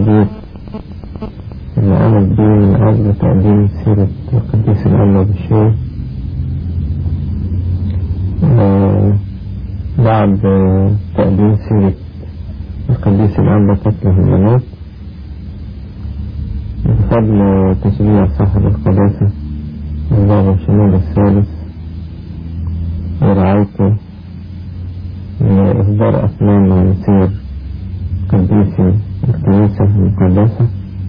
الجديد اللي قامت بيه من أجل تقديم سيرة القديس الأنبا بالشيء بعد تقديم سيرة القديس الأنبا تطلع البنات بفضل تشجيع صاحب القداسة البابا شمال الثالث ورعايته لإصدار أفلام عن سير قديسي الكنيسة المقدسة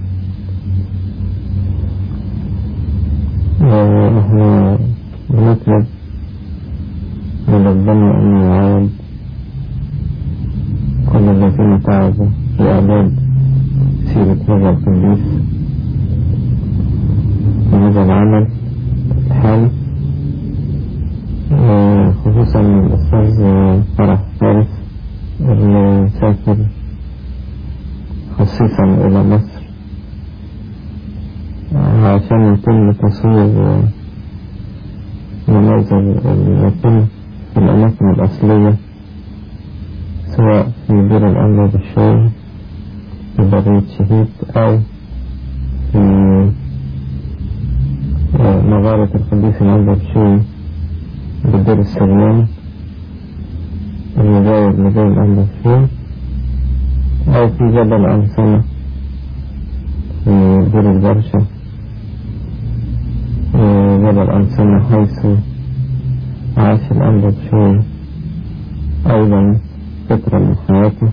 ونحن بنطلب من ربنا أن يعاود كل الذين تعبوا في إعداد سيرة هذا القديس وهذا العمل الحالي خصوصا الأستاذ فرح فارس اللي سافر خصيصا إلى مصر عشان يتم تصوير مناظر الوطن في الأماكن الأصلية سواء في دير الأمر بالشوي في برية شهيد أو في مغارة القديس الأنبا بالشوي بالدير السلمان المجاور لدير الأنبا بالشوي أو في جبل أنصنة في دير البرشا جبل أنصنة حيث عاش الأنبا بشوي أيضا فترة من حياته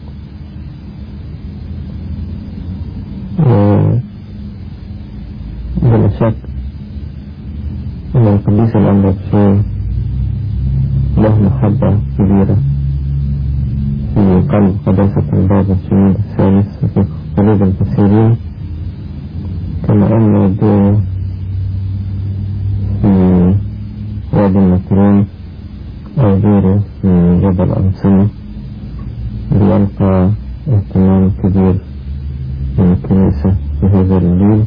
بلا شك أن القديس الأنبا بشوي له محبة كبيرة في قلب قداسة البابا الشمال الثالث وفي قلوب الكثيرين كما أن يدعو في وادي النطرون أو غيره في جبل أنصنة بيلقى اهتمام كبير من الكنيسة في هذا الجيل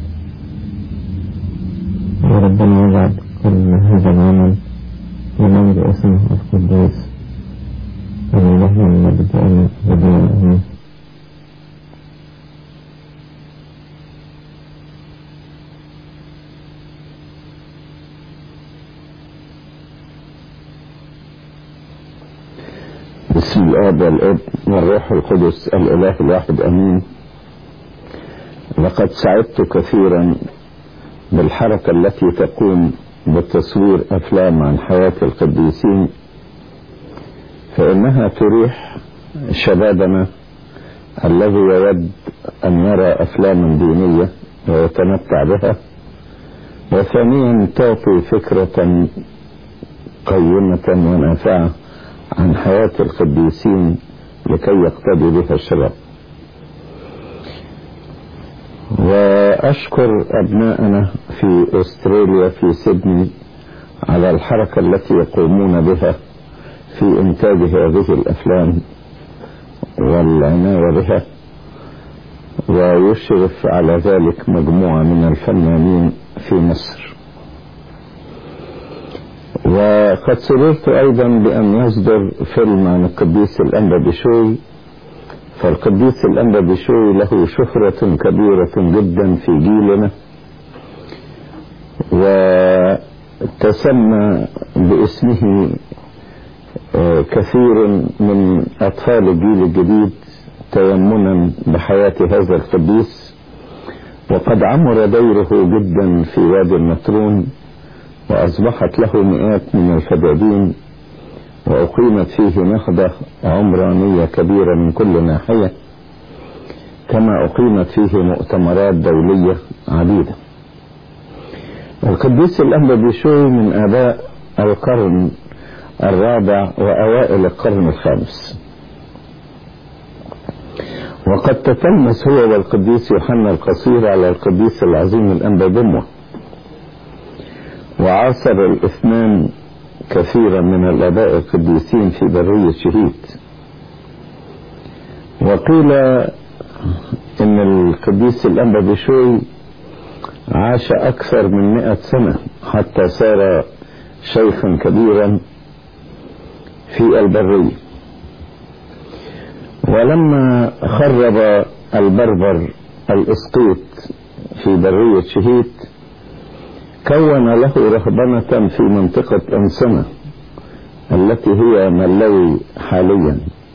وربنا يجعل كل هذا العمل لمجد اسمه القدوس ولله من المجد أن أبديا أمين بسم الآب والابن والروح القدس الإله الواحد أمين لقد سعدت كثيرا بالحركة التي تقوم بتصوير أفلام عن حياة القديسين فإنها تريح شبابنا الذي يود أن يرى أفلاما دينية ويتمتع بها وثانيا تعطي فكرة قيمة ونافعة عن حياة القديسين لكي يقتدي بها الشباب وأشكر أبناءنا في أستراليا في سيدني على الحركة التي يقومون بها في إنتاج هذه الأفلام والعناية بها ويشرف على ذلك مجموعة من الفنانين في مصر وقد سررت أيضا بأن يصدر فيلم عن القديس الأنبا بشوي فالقديس الأنبا بشوي له شهرة كبيرة جدا في جيلنا وتسمى باسمه كثير من أطفال الجيل الجديد تيمنا بحياة هذا القديس وقد عمر ديره جدا في وادي النطرون وأصبحت له مئات من الفدادين وأقيمت فيه نهضة عمرانية كبيرة من كل ناحية كما أقيمت فيه مؤتمرات دولية عديدة القديس الأنبا بيشوي من آباء القرن الرابع وأوائل القرن الخامس وقد تتلمس هو والقديس يوحنا القصير على القديس العظيم الأنبا دموة وعاصر الاثنان كثيرا من الآباء القديسين في برية شهيد وقيل إن القديس الأنبا بشوي عاش أكثر من مئة سنة حتى صار شيخا كبيرا في البرية ولما خرب البربر الإسقيط في برية شهيت كون له رهبنة في منطقة أنسنة التي هي ملوي حاليا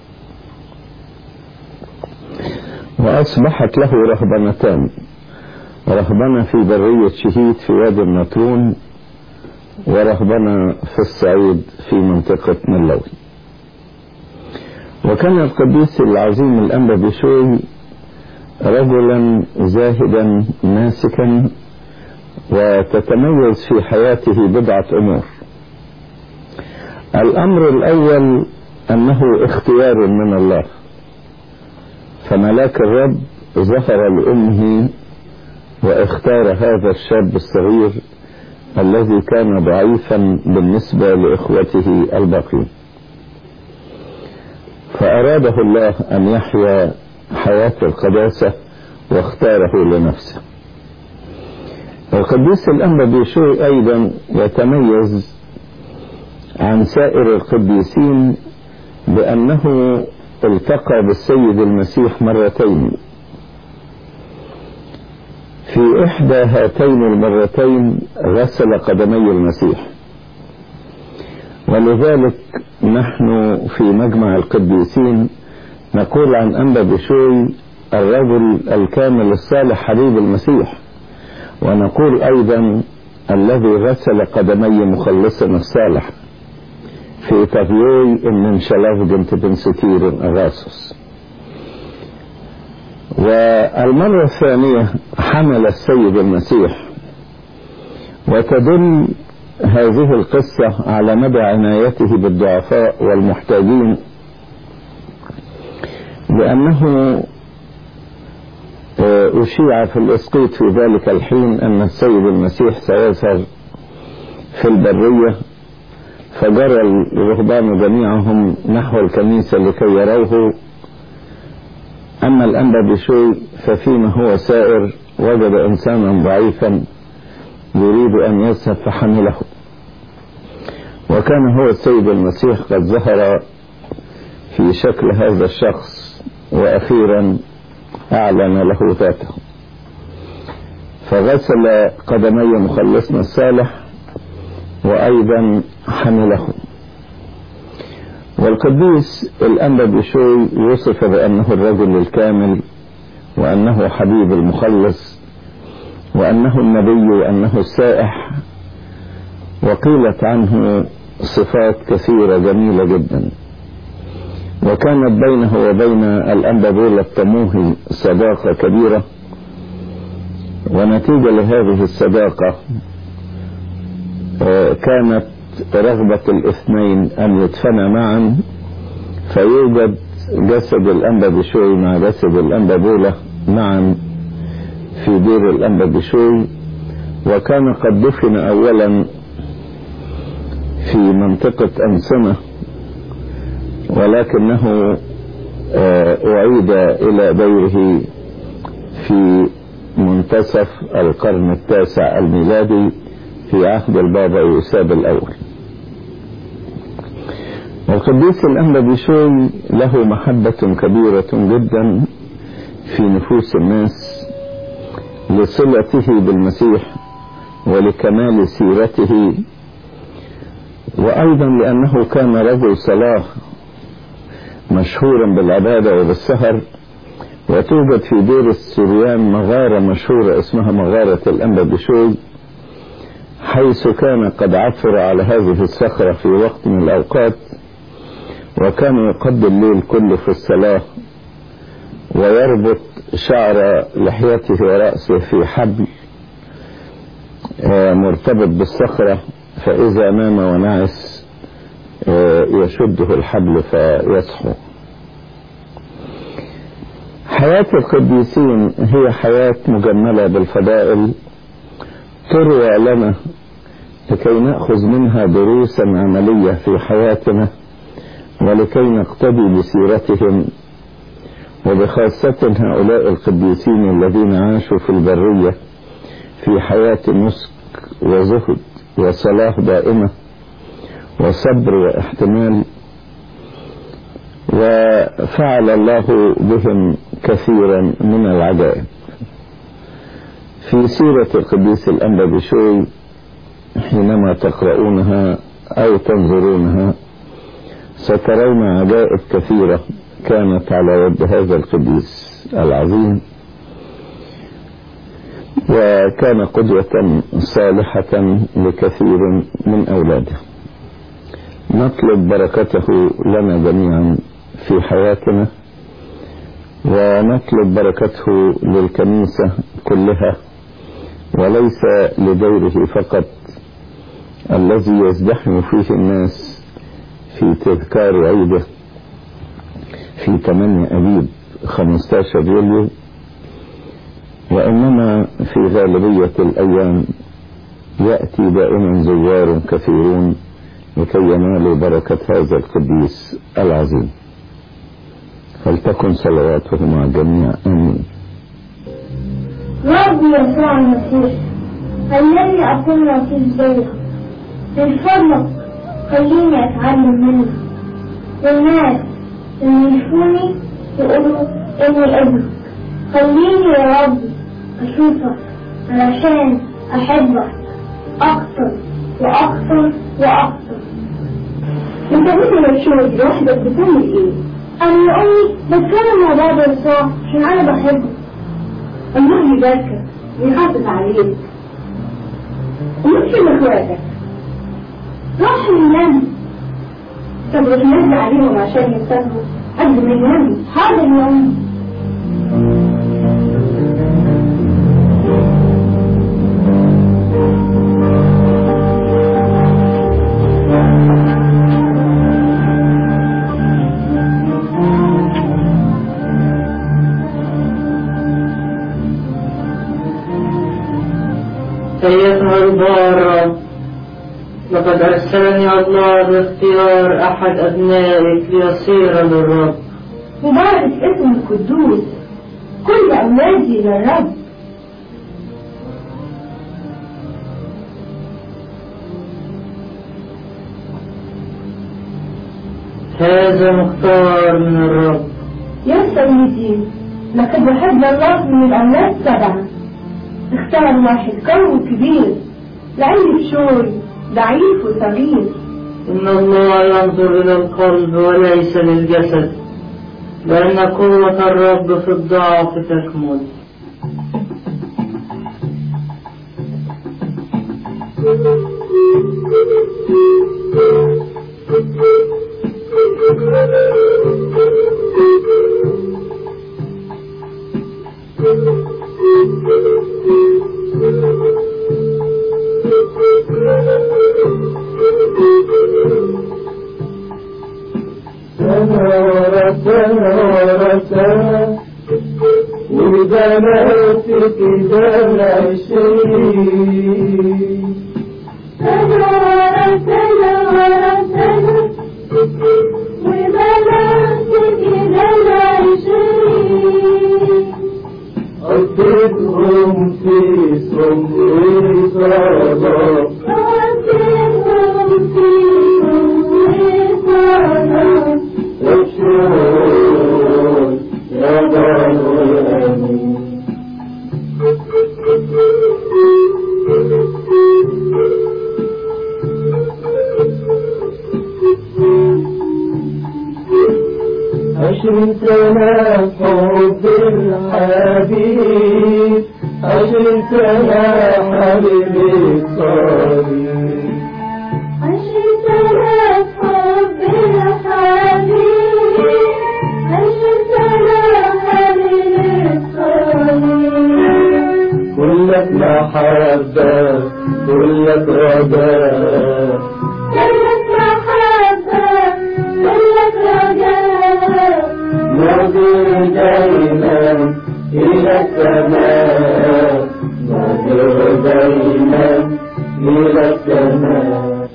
وأصبحت له رهبنتان رهبنة في برية شهيد في وادي النطرون ورهبنة في الصعيد في منطقة ملوي وكان القديس العظيم الأنبا بشوي رجلا زاهدا ماسكا وتتميز في حياته بضعة أمور الأمر الأول أنه اختيار من الله فملاك الرب ظهر لأمه واختار هذا الشاب الصغير الذي كان ضعيفا بالنسبة لإخوته الباقين فأراده الله أن يحيا حياة القداسة واختاره لنفسه القديس الأنبا بيشوي أيضا يتميز عن سائر القديسين بأنه التقى بالسيد المسيح مرتين في إحدى هاتين المرتين غسل قدمي المسيح ولذلك نحن في مجمع القديسين نقول عن أنبا بشوي الرجل الكامل الصالح حبيب المسيح ونقول أيضا الذي غسل قدمي مخلصنا الصالح في تغيوي من شلاف بنت بن ستير أغاسوس والمرة الثانية حمل السيد المسيح وتدل هذه القصة على مدى عنايته بالضعفاء والمحتاجين لأنه أشيع في الإسقيط في ذلك الحين أن السيد المسيح سيظهر في البرية فجرى الرهبان جميعهم نحو الكنيسة لكي يروه أما الأنبا بشوي ففيما هو سائر وجد إنسانا ضعيفا يريد أن يذهب فحمله وكان هو السيد المسيح قد ظهر في شكل هذا الشخص وأخيرا أعلن له ذاته فغسل قدمي مخلصنا الصالح وأيضا حمله والقديس الأنبا بشوي وصف بأنه الرجل الكامل وأنه حبيب المخلص وأنه النبي وأنه السائح وقيلت عنه صفات كثيرة جميلة جدا وكانت بينه وبين الأنبابول التموهي صداقة كبيرة ونتيجة لهذه الصداقة كانت رغبة الاثنين أن يدفنا معا فيوجد جسد الأنبا بشوي مع جسد الأنبا بولة معا في دير الأنبا بشوي وكان قد دفن أولا في منطقة أنسنة ولكنه أعيد إلى ديره في منتصف القرن التاسع الميلادي في عهد البابا يوساب الأول القديس الأنبا بشوي له محبة كبيرة جدا في نفوس الناس لصلته بالمسيح ولكمال سيرته وأيضا لأنه كان رجل صلاح مشهورا بالعبادة وبالسهر وتوجد في دير السريان مغارة مشهورة اسمها مغارة الأنبا بشوي حيث كان قد عثر على هذه الصخرة في وقت من الأوقات وكان يقضي الليل كله في الصلاة ويربط شعر لحيته ورأسه في حبل مرتبط بالصخرة فإذا نام ونعس يشده الحبل فيصحو حياة القديسين هي حياة مجملة بالفضائل تروى لنا لكي نأخذ منها دروسا عملية في حياتنا ولكي نقتدي بسيرتهم وبخاصة هؤلاء القديسين الذين عاشوا في البرية في حياة نسك وزهد وصلاح دائمة وصبر واحتمال فعل الله بهم كثيرا من العجائب في سيرة القديس الأنبا بشوي حينما تقرؤونها أو تنظرونها سترون عجائب كثيرة كانت على يد هذا القديس العظيم وكان قدوة صالحة لكثير من أولاده نطلب بركته لنا جميعا في حياتنا ونطلب بركته للكنيسة كلها وليس لديره فقط الذي يزدحم فيه الناس في تذكار عيده في 8 أبيب 15 يوليو وإنما في غالبية الأيام يأتي دائما زوار كثيرون لكي ينالوا بركة هذا القديس العظيم فلتكن صلواته مع الجميع آمين ربي يسوع المسيح خليني أكون لطيف زيك من فضلك خليني أتعلم منك والناس اللي يشوفوني يقولوا إني ابنك خليني يا ربي أشوفك علشان أحبك أكتر وأكتر وأكتر انت مثل الشوز لوحدك بتعمل ايه؟ أنا يا أمي بتكلم مع بابا يسوع عشان أنا بحبه الله يباركك ويحافظ عليك ومش اخواتك روح ينام طب وتنزل عليهم عشان يسترهوا قبل ما يناموا حاضر يا أمي أيتها البارة لقد أرسلني الله باختيار أحد أبنائك ليصير للرب مبارك اسم القدوس كل أولادي للرب هذا مختار من الرب يا سيدي لقد وحد الله من الأولاد سبعة اختار واحد قوي كبير لعلي بشوي ضعيف وصغير إن الله ينظر إلى القلب وليس للجسد لأن قوة الرب في الضعف تكمل وبناتك دم عشرين سنة ورا سنة ورا سنة وبناتك دم عشرين قضيتهم في سمر صلاة قضيتهم فيكم وصلاة وشهور يا بني عشرين سنة حب الحبيب عشرين سنة حبيبي الصغير عشر سنة حب الحبيب عشر سنة حبيب الصغير كلك محبة كلك رجاء كلك محبة كلك رجاء نظر دايما إلى السماء نظر دايما إلى السماء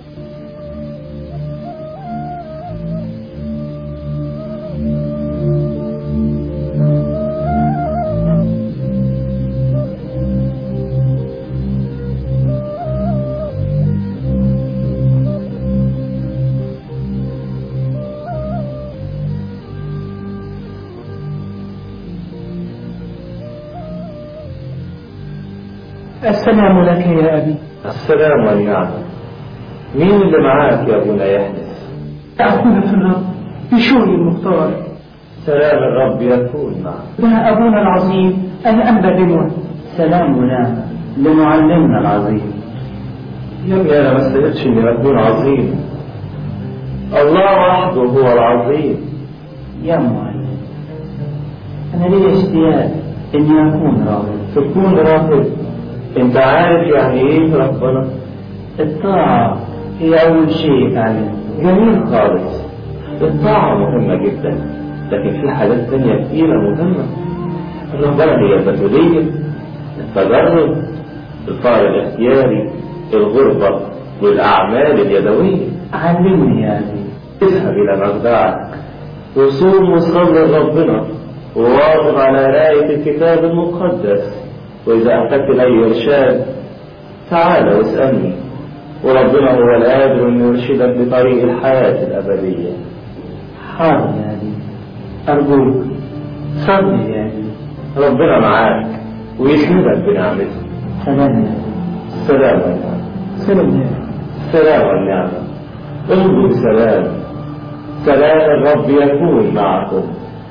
السلام لك يا أبي السلام والنعمة مين اللي معاك يا أبونا يحدث أخونا في الرب بشوي المختار سلام الرب يكون معك يا أبونا العظيم الأنبا بنوة سلام ونعمة لمعلمنا العظيم يا ابني أنا ما استهدتش إني أكون عظيم الله وحده هو العظيم يا معلم أنا لي اشتياق إني أكون راغب تكون راغب أنت عارف يعني إيه ربنا الطاعة هي أول شيء تعلمته جميل خالص الطاعة مهمة جدا لكن في حاجات تانية كتيرة مهمة الرهبنة هي البتولية التجرد الفقر الاختياري الغربة والأعمال اليدوية علمني يا أبي اذهب إلى مخدعك وصوم وصلي لربنا وواظب على قراية الكتاب المقدس وإذا أحتجت لأي إرشاد تعال واسألني وربنا هو القادر أن يرشدك بطريق الحياة الأبدية حاضر يا أبي أرجوك صلي يا أبي ربنا معاك ويسندك بنعمته سلام يا أبي السلام والنعمة سلام يا أبي السلام والنعمة امضوا بسلام سلام الرب يكون معكم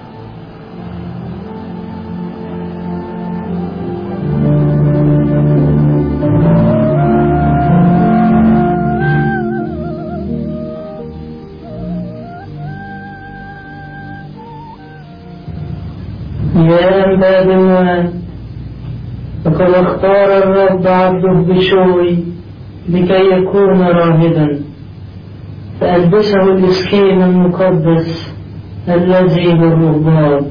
يا أنبا بنوة لقد اختار الرب عبده بشوي لكي يكون راهدا فألبسه الإسكين المقدس الذي بالرهبان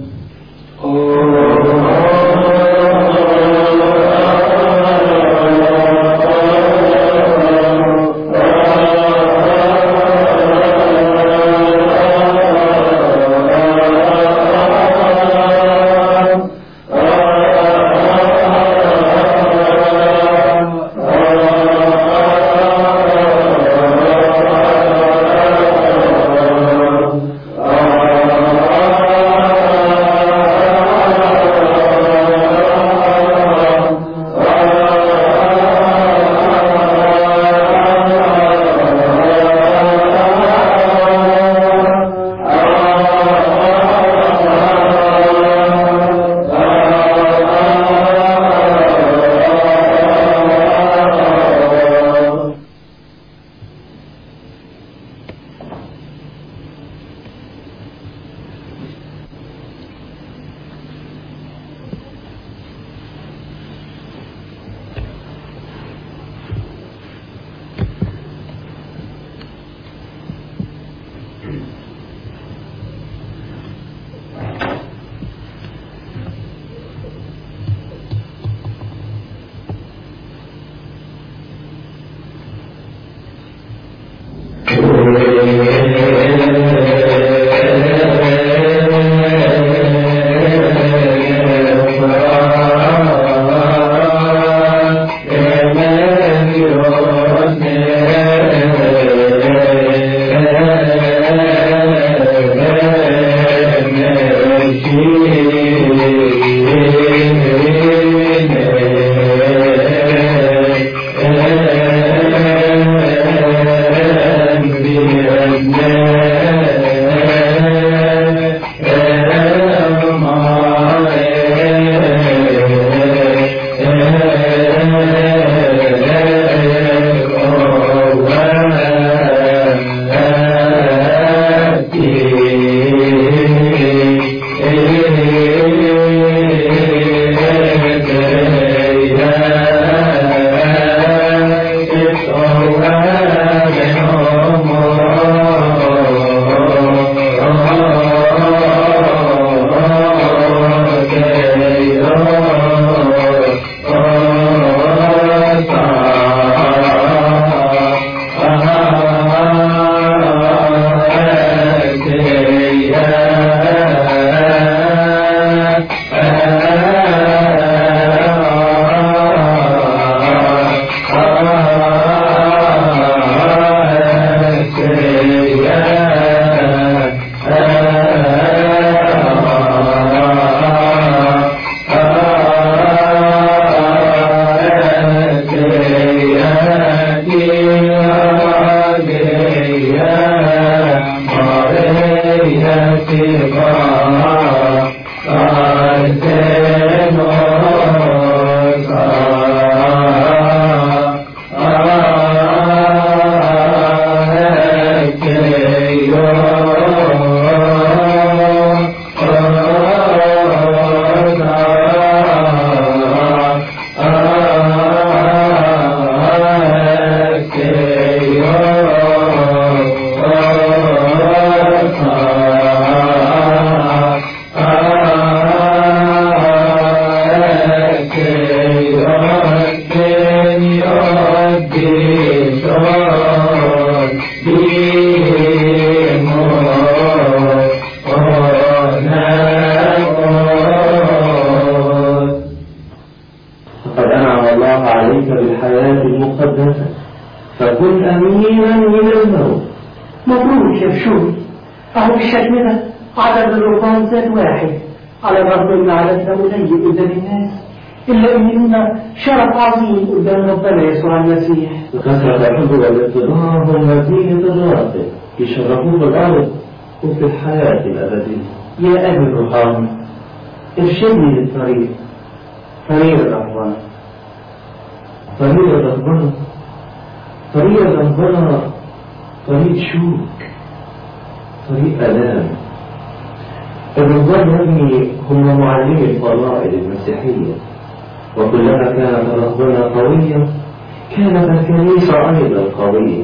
فقد أنعم الله عليك بالحياة المقدسة فكن أمينا من الموت مبروك يا بشوي أهو بالشكل ده عدد الرهبان زاد واحد على الرغم من عددنا قليل قدام الناس إلا إن لنا شرف عظيم قدام ربنا يسوع المسيح وكثرة الحب والاتباع هم مزيد الراتب يشرفون الأرض وفي الحياة الأبدية يا أبي الرهبان ارشدني للطريق طريق الرهبان طريق الرهبنة طريق الرهبنة طريق شوك طريق ألام الرهبان يا ابني هم معلمي الفضائل المسيحية وكلما كانت الرهبنة قوية كانت الكنيسة أيضا قوية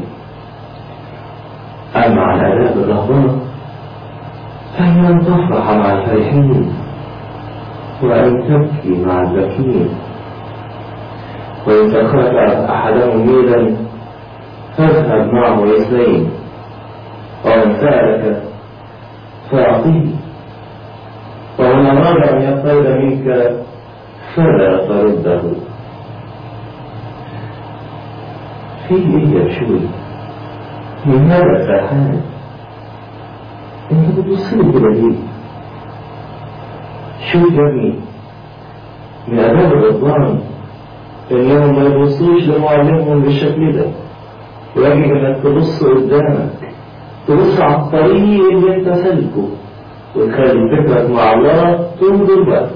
أما عن آداب الرهبنة فهي أن تفرح مع الفرحين وأن تبكي مع البكين وإن تركت أحدهم ميلا فاذهب معه اثنين ومن سألك فأعطيه ومن أراد أن يقترب منك فلا ترده في إيه يا شوي من هذا ساحان انت بتصير كده ليه شو جميل من أداب الرضوان إنهم ما يبصوش لمعلمهم بالشكل ده ويجب إنك تبص قدامك تبص على الطريق اللي أنت سلكه وتخلي فكرك مع الله تنظر بقى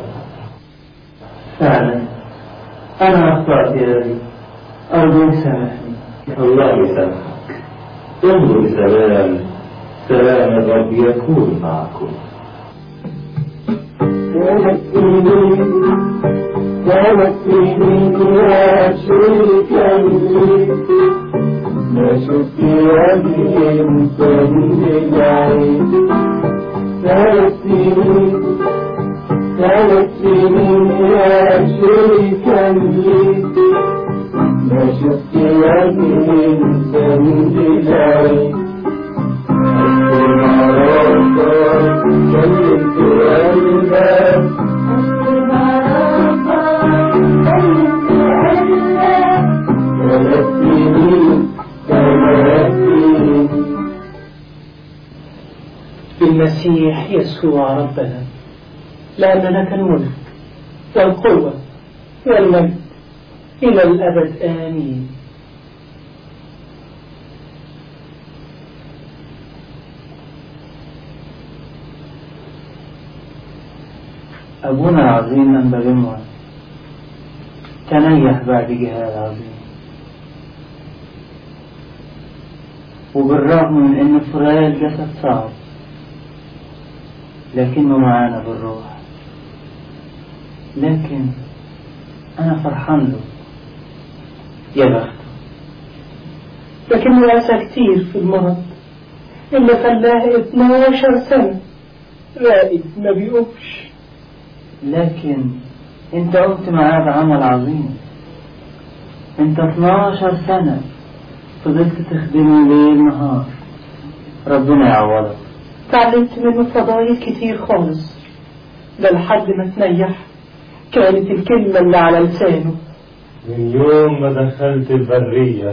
فعلا أنا أخطأت يا أبي أرجوك سامحني الله يسامحك انظر بسلام سلام الرب يكون معكم كانت سنين يا شريك لي ما شفت وجه انسان بعيد كانت سنين كانت سنين يا شريك لي ما شفت وجه انسان بعيد كلمت قلبك بالمسيح يسوع ربنا لأن لك الملك والقوة والمجد إلى الأبد آمين أبونا العظيم أنبغموة تنيح بعد جهاد عظيم وبالرغم من أن فراق الجسد صعب لكنه معانا بالروح لكن أنا فرحان له يا بخته لكن رأسه كتير في المرض اللي خلاه 12 سنة راقد ما بيقومش لكن انت قمت معاه بعمل عظيم انت 12 سنة فضلت تخدمه ليل نهار ربنا يعوضك تعلمت منه فضايل كتير خالص ده لحد ما تنيح كانت الكلمة اللي على لسانه من يوم ما دخلت البرية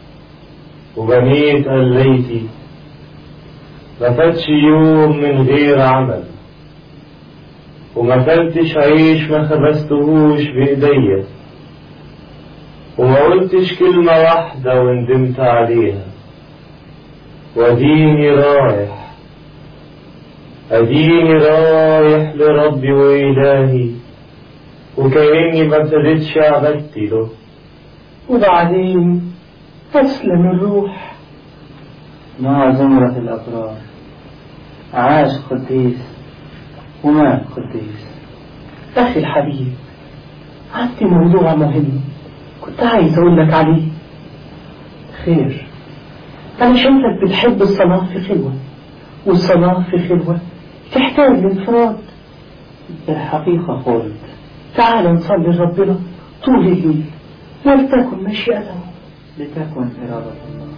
وبنيت قليتي ما فاتش يوم من غير عمل وما كلتش عيش ما خبزتهوش بإيديا وما قلتش كلمة واحدة وندمت عليها وديني رايح أديني رايح لربي وإلهي وكأني ما ابتديتش عبدت له وبعدين أسلم الروح مع زمرة الأبرار عاش قديس ومات قديس أخي الحبيب عندي موضوع مهم كنت عايز أقول لك عليه خير أنا شايفك بتحب الصلاة في خلوة والصلاة في خلوة تحتاج لانفراد بالحقيقة قلت تعال نصلي لربنا طول الليل ولتكن مشيئته لتكن إرادة الله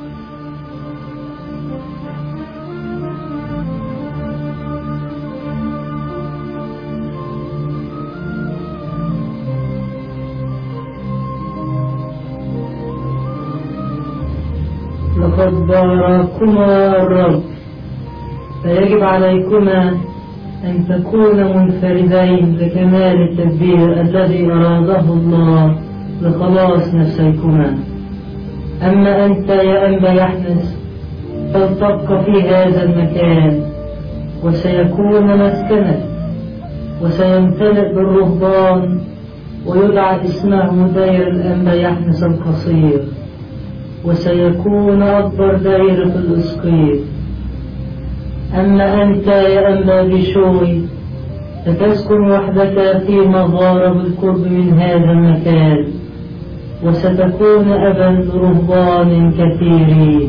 لقد بارككما الرب فيجب عليكما أن تكونا منفردين بكمال التدبير الذي أراده الله لخلاص نفسيكما أما أنت يا أنبا يحنس فلتبقى في هذا المكان وسيكون مسكنك وسيمتلئ بالرهبان ويدعى اسمه دير الأنبا يحنس القصير وسيكون أكبر دائرة في الإسقيط أما أنت يا أنبا بشوي ستسكن وحدك في مغارة بالقرب من هذا المكان وستكون أبا لرهبان كثيرين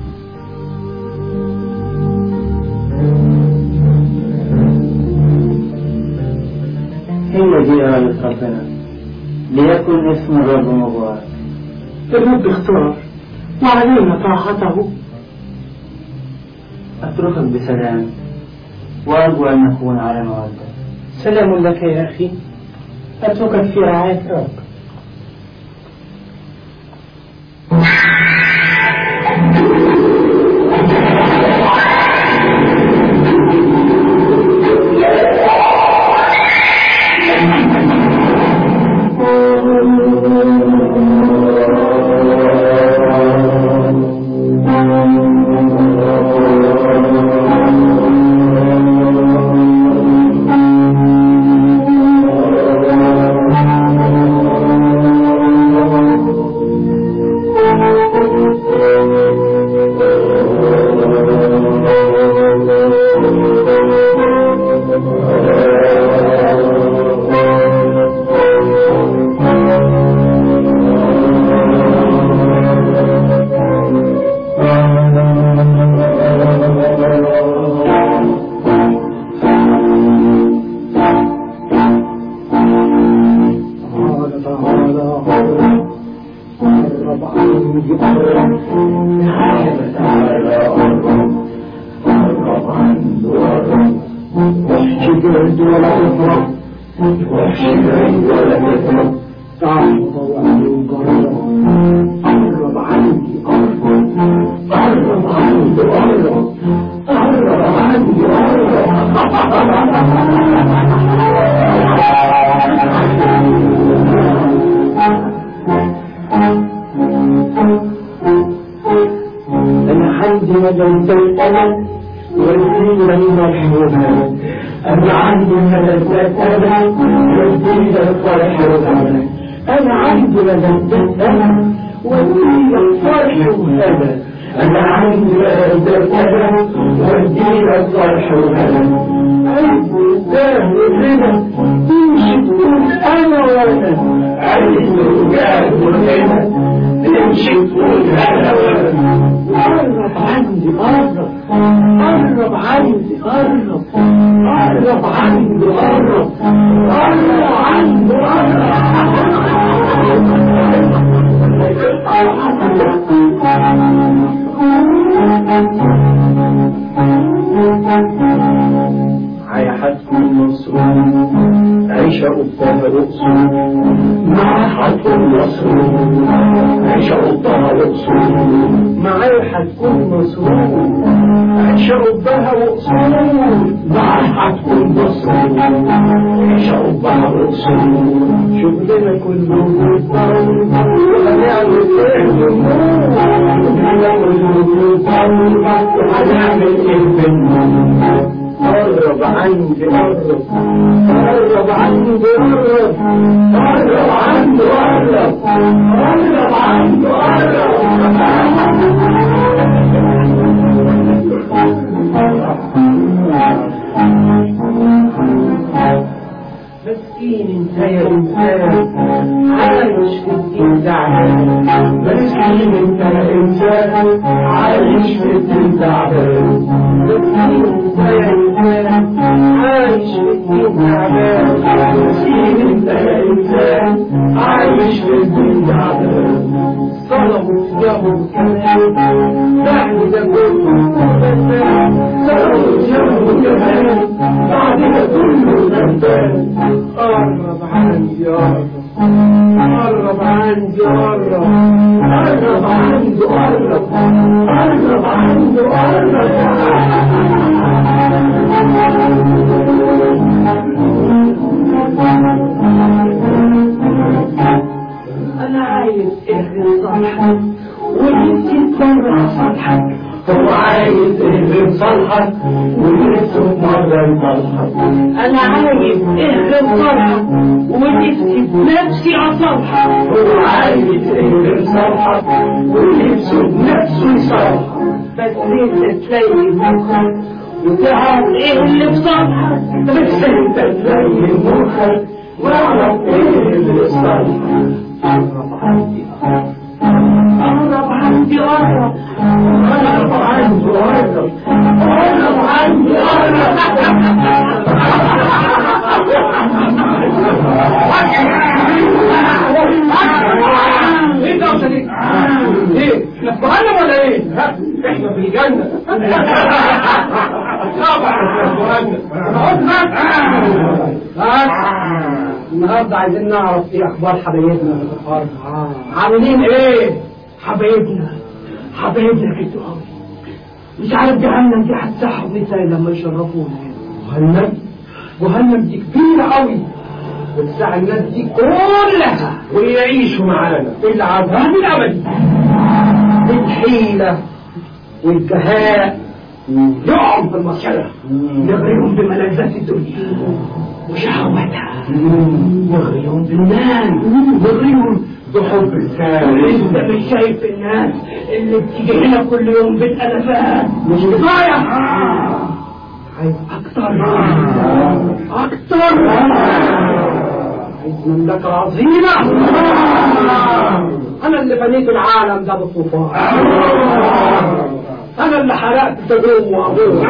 هي دي إرادة ربنا ليكن اسم الرب مبارك الرب اختار وعلينا طاعته أتركك بسلام وأرجو أن نكون على مودة سلام لك يا أخي أتركك في رعاية رب أنا عندي مدى الألم والدين المرحومة أنا عندي مدى الألم والدين الفرح والأمل أنا عندي مدى الألم والدين الفرح والأمل أنا عندي مدى الألم والدين الفرح والأمل عايز قدام الغنى تمشي تقول أنا وأنا عايز قدام الغنى تمشي تقول أنا وأنا قرب عندي قرب قرب عندي قرب قرب عندي قرب قرب عندي عيا حتكون مصروف عيشة قدام رقصه مع حتكون مصروف عيشة قدام رقصه معايا حتكون مصروف عيشة قدامها وقصور مع حتكون مصروف عيشة قدامها وقصور شغلنا كله بالطول وهنعمل ايه بالنور شغلنا كله بالطول وهنعمل ايه بالنور قرب عندي قرب قرب عندي قرب قرب عندي قرب قرب عندي مسكين انت يا انسان عايش في الدين تعبان مسكين انت يا انسان عايش في الدين تعبان مسكين انت يا انسان عايش في الدين تعبان مسكين انت يا انسان عايش في الدين تعبان صلوا وصياموا كمان بعد ده كله صلوا وصياموا كمان بعد ده كله ندمان قرب عندي قرب قرب عندي قرب قرب عندي قرب قرب عندي قرب انا عايز اهرب صالحك ونفسي تفرح صالحك هو عايز اهرب صالحك ونفسه مرة يصالحك انا عايز اهرب صالحك ونفسي بنفسي اصالحك هو عايز اهرب صالحك ونفسه بنفسه يصالحك بس انت تلاقي مخك وتعرف ايه اللي في صالحك بس انت تلاقي مخك واعرف ايه اللي في صالحك قرب عندي قرب عندي قرب قرب عندي قرب قرب عندي قرب ايه ده ايه ايه احنا في جهنم ولا ايه احنا في الجنه طبعا النهارده عايزين نعرف ايه اخبار حبايبنا في الارض عاملين ايه حبايبنا حبايبنا كده قوي مش عارف جهنم دي هتسحب ازاي لما يشرفونا جهنم جهنم دي كبيره قوي وتسع الناس دي كلها ويعيشوا معانا في العذاب الابدي الحيله والجهاء يقعوا في المسألة يغريهم بملذات الدنيا وشهوتها يغريهم بالمال يغريهم بحب الثاني انت مش شايف الناس اللي بتيجي هنا كل يوم بالالافات مش كفايه عايز اكتر اكتر عايز مملكه عظيمه انا اللي بنيت العالم ده بالطوفان انا اللي حرقت تجوم وابوه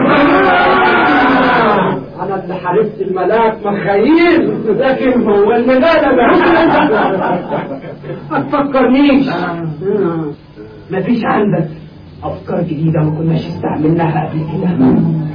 انا اللي حاربت الملاك مخايل لكن هو اللي غلب ما تفكرنيش مفيش عندك افكار جديده ما كناش استعملناها قبل كده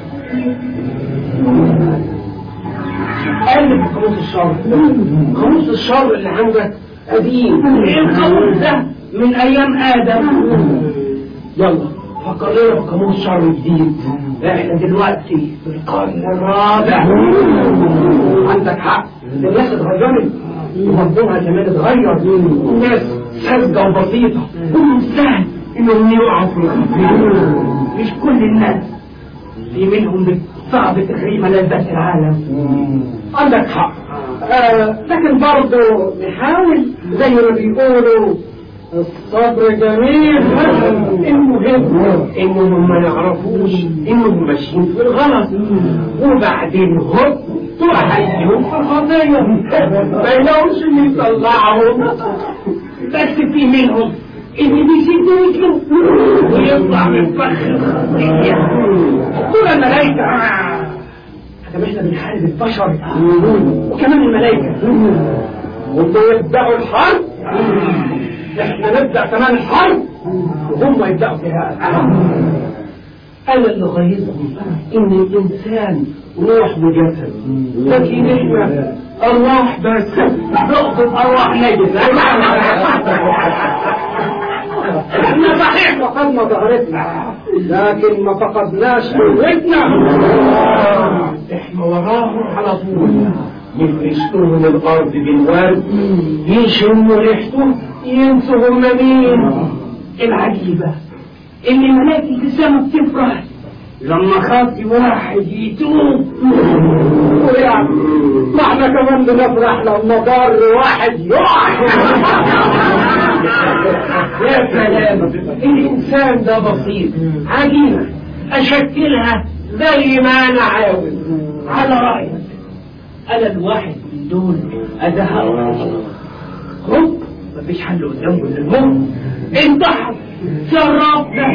قلب في قاموس الشر قاموس الشر اللي عندك قديم ايه القاموس ده من ايام ادم يلا فكر لنا في قاموس شر جديد احنا دلوقتي في القرن الرابع عندك حق الناس اتغيرت ومفهومها كمان اتغير الناس ساذجه وبسيطه ومن سهل انهم يقعوا في الخطيه مش كل الناس في منهم صعب تغيير ملذات العالم عندك حق آه لكن برضه نحاول زي ما بيقولوا الصبر جميل المهم انهم ما يعرفوش انهم ماشيين في الغلط وبعدين هوب توهيهم في الخطيه ما يلاقوش اللي يطلعهم بس في منهم اللي بيشدوا رجله ويطلع من فخ الخطيه دول الملائكه حكم احنا بنحارب البشر وكمان الملائكه هم يبدأوا الحرب احنا نبدأ كمان الحرب وهم يبدأوا فيها أنا اللي غيظهم إن الإنسان روح وجسد لكن إحنا أرواح بس نقصد أرواح نجس احنا صحيح فقدنا ظهرتنا لكن ما فقدناش قوتنا احنا وراهم على طول يفرشوهم الارض بالورد يشموا ريحته ينسوا هم مين العجيبة ان ملائكة السماء بتفرح لما خاطي واحد يتوب ويعني ما احنا كمان بنفرح لما ضر واحد يقع يا سلام الانسان ده بسيط عجينه اشكلها زي ما انا عاوز على رايك انا الواحد من دول ازهق هوب مفيش حل قدامه الا الموت انتحر شرفنا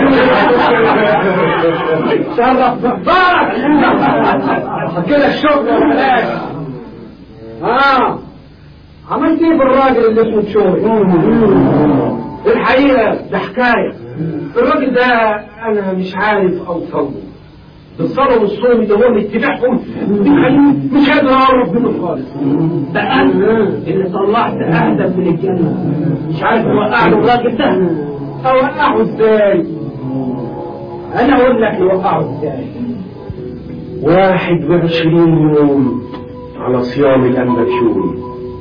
شرفنا بارك كده الشغل يا بلاش اه عملت ايه بالراجل اللي اسمه تشوي الحقيقه ده حكايه الراجل ده انا مش عارف اوصل له بالصلاة والصوم ده هو اتباعهم مش قادر اعرف منه خالص ده انا اللي طلعت اهدف من الجنة مش عارف اوقع له الراجل ده اوقعه ازاي انا اقول لك يوقعه ازاي واحد وعشرين يوم على صيام الأنبشوي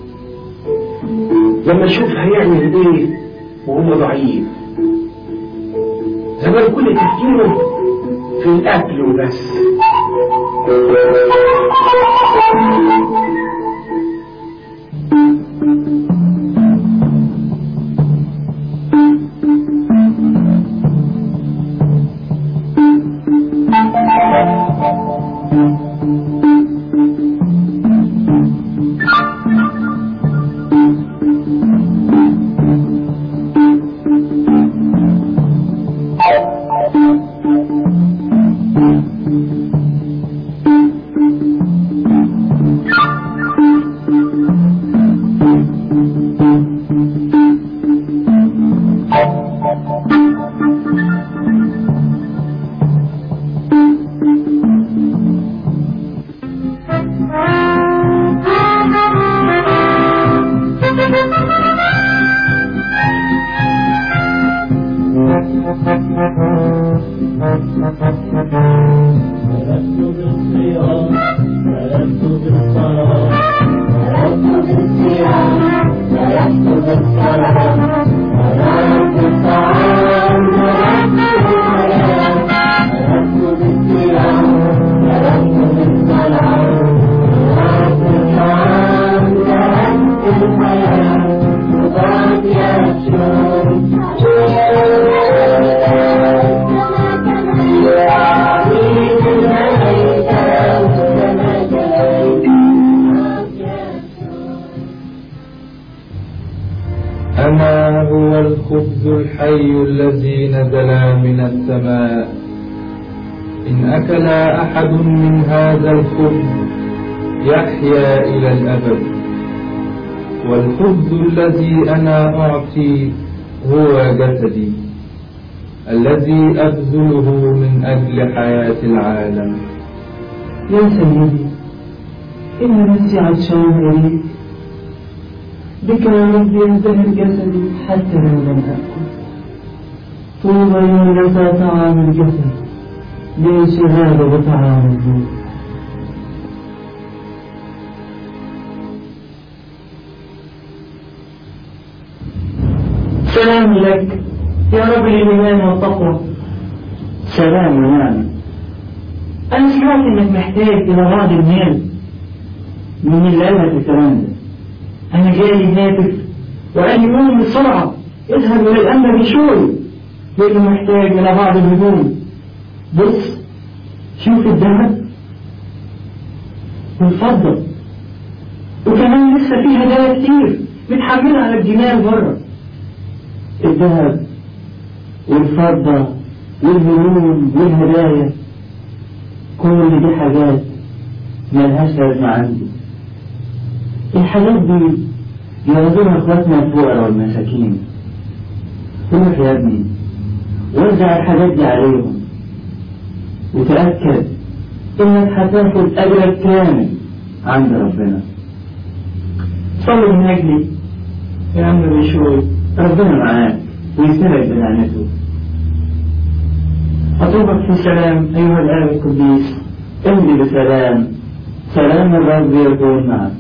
لما اشوف هيعمل ايه وهو ضعيف زمان كل تفكيره في الأكل وبس أنا هو الخبز الحي الذي نزل من السماء إن أكل أحد من هذا الخبز يحيا إلى الأبد والخبز الذي أنا أعطي هو جسدي الذي أبذله من أجل حياة العالم يا سيدي إن نفسي عطشان إليك بك يا رب ينزهر جسدي حتى لو لم أكل طوبى لمن نسى طعام الجسد لانشغال بطعام الروح سلام لك يا رب الإيمان والتقوى سلام ونعم أنا سمعت إنك محتاج إلى بعض المال من اللي قال لك الكلام ده أنا جاي هاتف وقال لي قوم بسرعة اذهب إلى الأنبا بشوي لأنه محتاج إلى بعض الهدوم بص شوف الذهب والفضة وكمان لسه في هدايا كتير متحملة على الجمال بره الذهب والفضة والهدوم والهدايا كل دي حاجات ملهاش لازمة عندي الحاجات دي ياخدوها اخواتنا الفقراء والمساكين روح يا ابني وزع الحاجات دي عليهم وتأكد انك هتاخد اجرك كامل عند ربنا صلي من أجلي يا عم بشوي ربنا معاك ويسندك بنعمته أطلبك في سلام أيها الآب القديس امضي بسلام سلام الرب يكون معك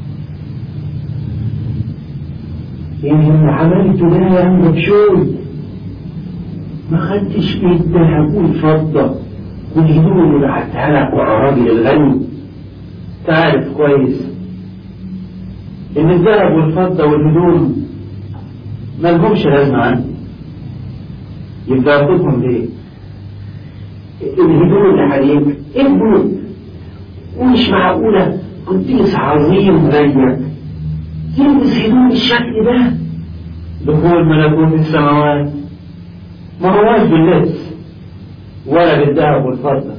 يعني اللي عملته ده يا عم بشوي ما خدتش في الذهب والفضة والهدوم اللي بعتها لك مع الراجل الغني تعرف كويس ان الذهب والفضة والهدوم ما لهمش لازمة عندي يبقى اخدهم ليه الهدوم اللي عليك ابنه ومش معقولة قديس عظيم زيك يلبس هدوم بالشكل ده دخول ملكوت السماوات ما هواش باللبس ولا بالذهب والفضة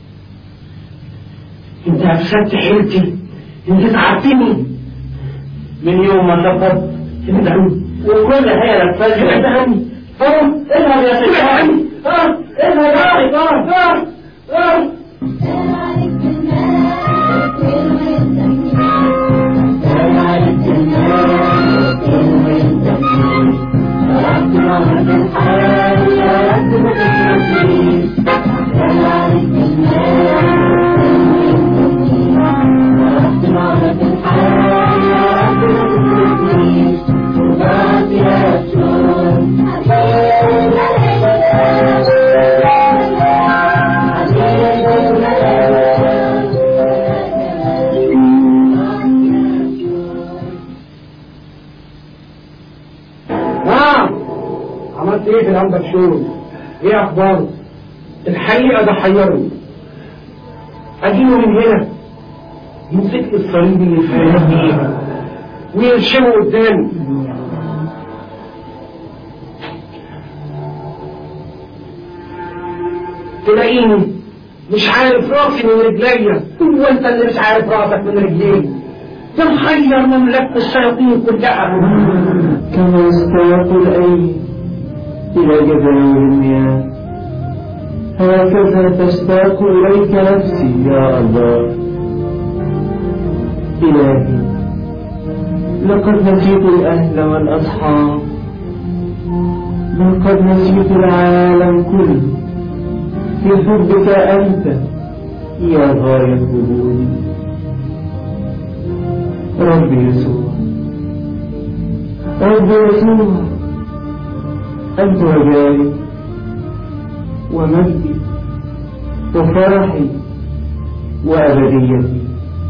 انت افسدت حيلتي انت تعبتني من يوم ما سقطت ابعد عني وكل حيلك ابعد فجأة عني اه اذهب يا ابعد سيدي عني اه اذهب يا سيدي اه اه نعم عملت ايه في عندك شغل ايه اخباره الحقيقه ده حيرني اجيبه من هنا يمسك لي الصليب اللي في ايديه ويرشمه قدامي تلاقيني مش عارف راسي من رجليا هو انت اللي مش عارف راسك من رجليك ده محير مملكة الشياطين كلها كما يستاق الأيد إلى جبل المياه هكذا تشتاق إليك نفسي يا الله إلهي لقد نسيت الأهل والأصحاب لقد نسيت العالم كله في حبك أنت يا غاية قبولي ربي يسوع رب يسوع أنت رجائي ومجدي وفرحي وأبديتي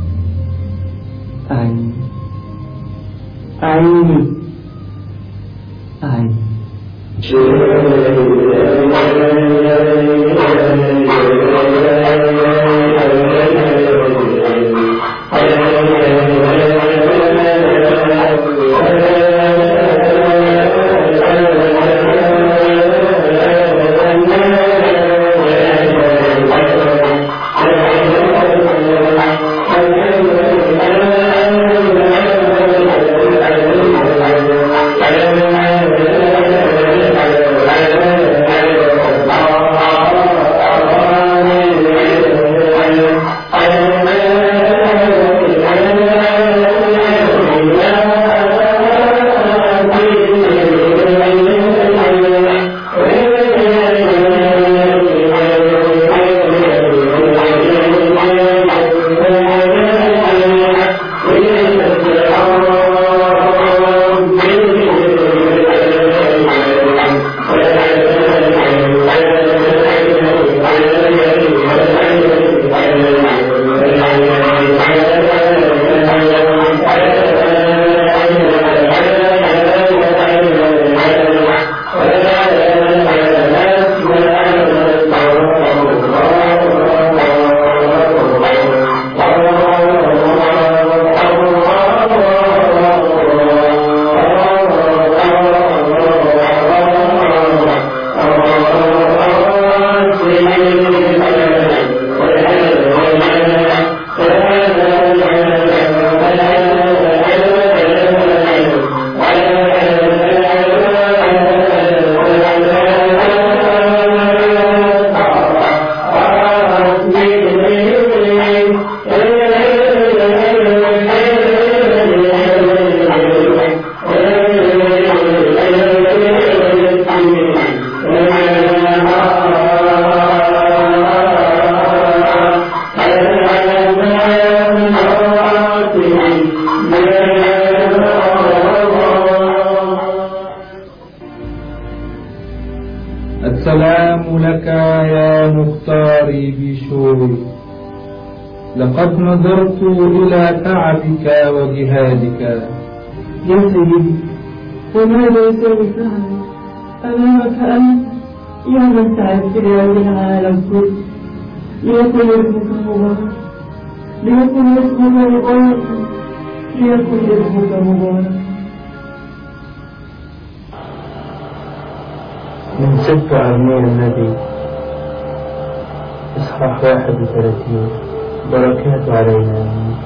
أعيني أعيني أعيني Thank you. لك يا مختاري بشوي لقد نظرت إلى تعبك وجهادك يا سيدي وماذا يساوي فعلك أمامك أنت يا من تعبت لأجل العالم كله ليكن اسمك مبارك ليكن اسمك مبارك ليكن اسمك مبارك من ست أرمية النبي إصحاح واحد وثلاثين بركات علينا آمين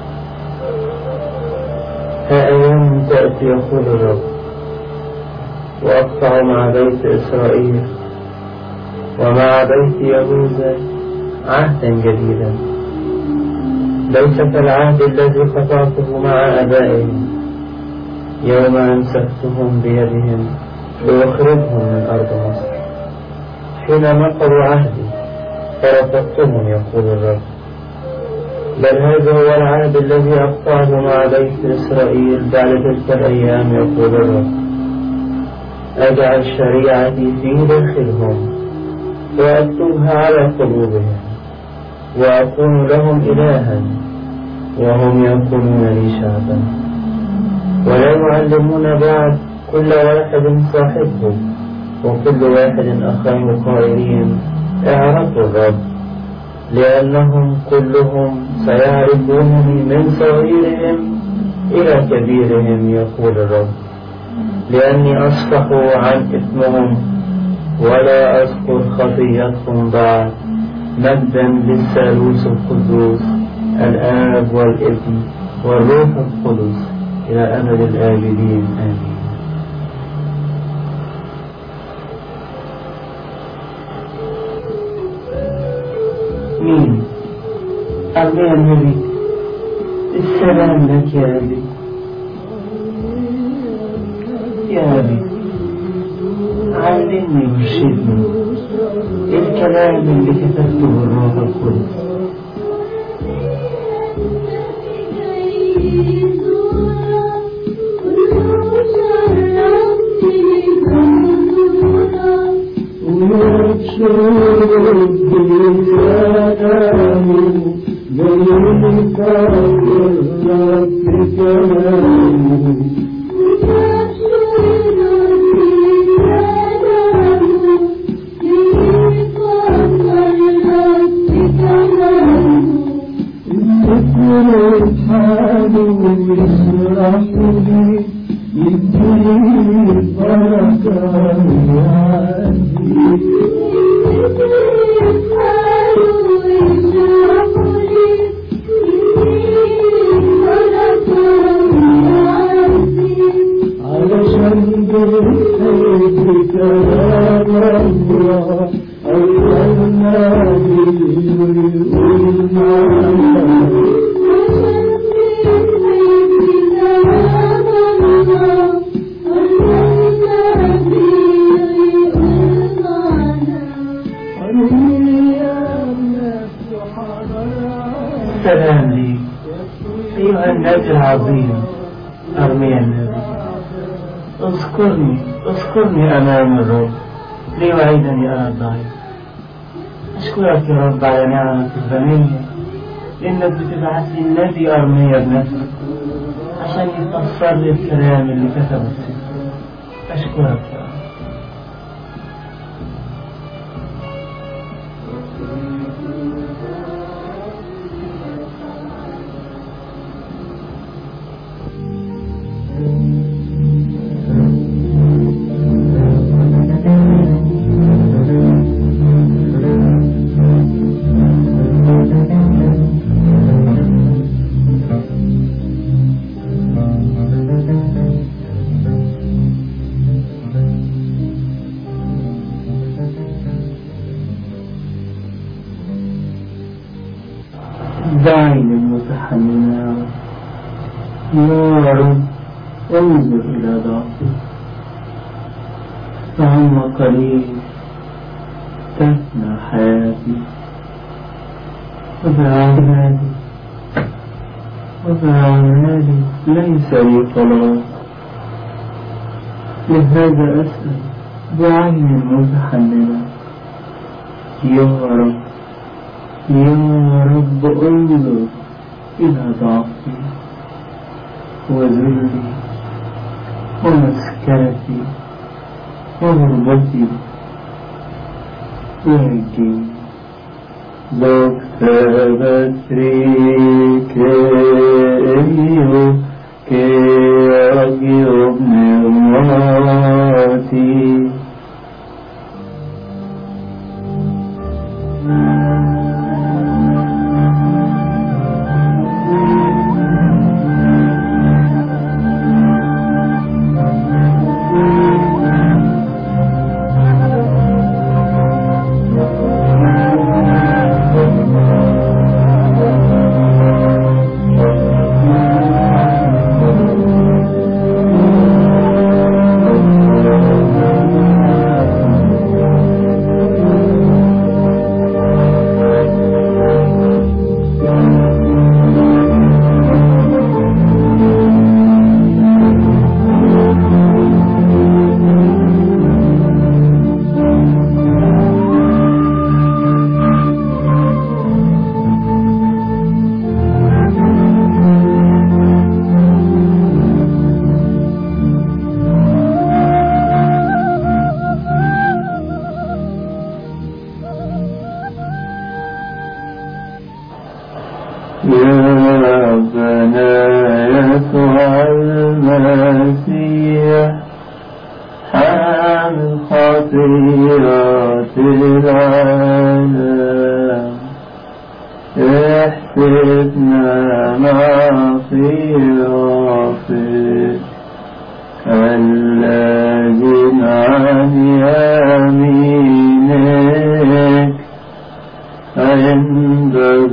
ها أيام تأتي يقول الرب وأقطع مع بيت إسرائيل ومع بيت يهوذا عهدا جديدا ليس كالعهد الذي قطعته مع آبائهم يوم أمسكتهم بيدهم لأخرجهم من أرض مصر حين نقضوا عهدي فرفضتهم يقول الرب بل هذا هو العهد الذي أقطعه مع بيت إسرائيل بعد تلك الأيام يقول الرب أجعل شريعتي في داخلهم وأكتبها على قلوبهم وأكون لهم إلها وهم يكونون لي شعبا ولا يعلمون بعد كل واحد صاحبه وكل واحد أخاه قائلين اعرفوا الرب لأنهم كلهم سيعرفونني من صغيرهم إلى كبيرهم يقول الرب لأني أصفح عن إثمهم ولا أذكر خطيئتهم بعد مجدا للثالوث القدوس الآب والابن والروح القدس إلى أبد الآبدين آمين مين أبي النبي السلام لك يا أبي يا أبي علمني وارشدني الكلام اللي كتبته الروح القدس السلام لي أيها النبي العظيم أرميا النبي اذكرني اذكرني أمام الرب ليعيدني أنا الضعيف أشكرك يا رب على نعمة الغنية لأنك بتبعث لي النبي أرميا بنفسك عشان يتأثر لي الكلام اللي كتبه السفر أشكرك يا رب الداعي المتحنن يا رب انظر إلى ضعفي فهم قليل تفنى حياتي وبأعمالي وبأعمالي ليس لي خلاص لهذا أسأل بعين متحننة يا رب يا رب انظر إلى ضعفي وذلي ومسكنتي وغربتي ولكن لو كتبت ريك أيو كي أجيب مراتي يا ربنا يسوع المسيح حامل خطيئات العالم احسبنا مغفرتك الذين عن يمينك عند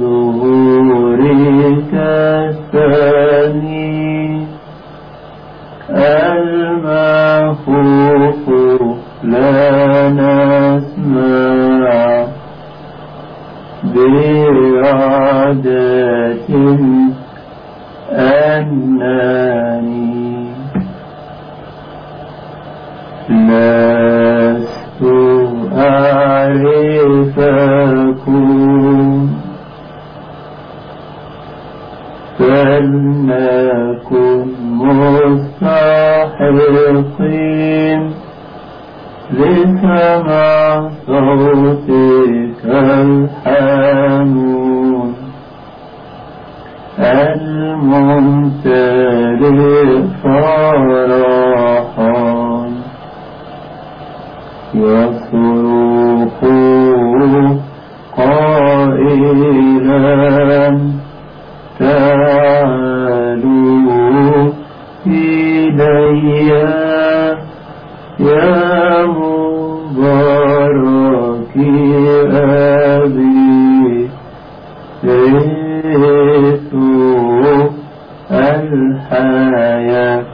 ظهورك الثاني المخوف لا نسمع بعادة أنني لست أعرفكم فلنكن مستحقين لسمع صوتك الحنون الممتلئ فرحا يصرخ قائلا تعالوا إلي يا مبارك أبي رثوا الحياة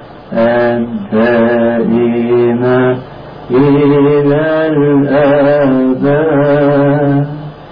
الدائمة إلى الآباء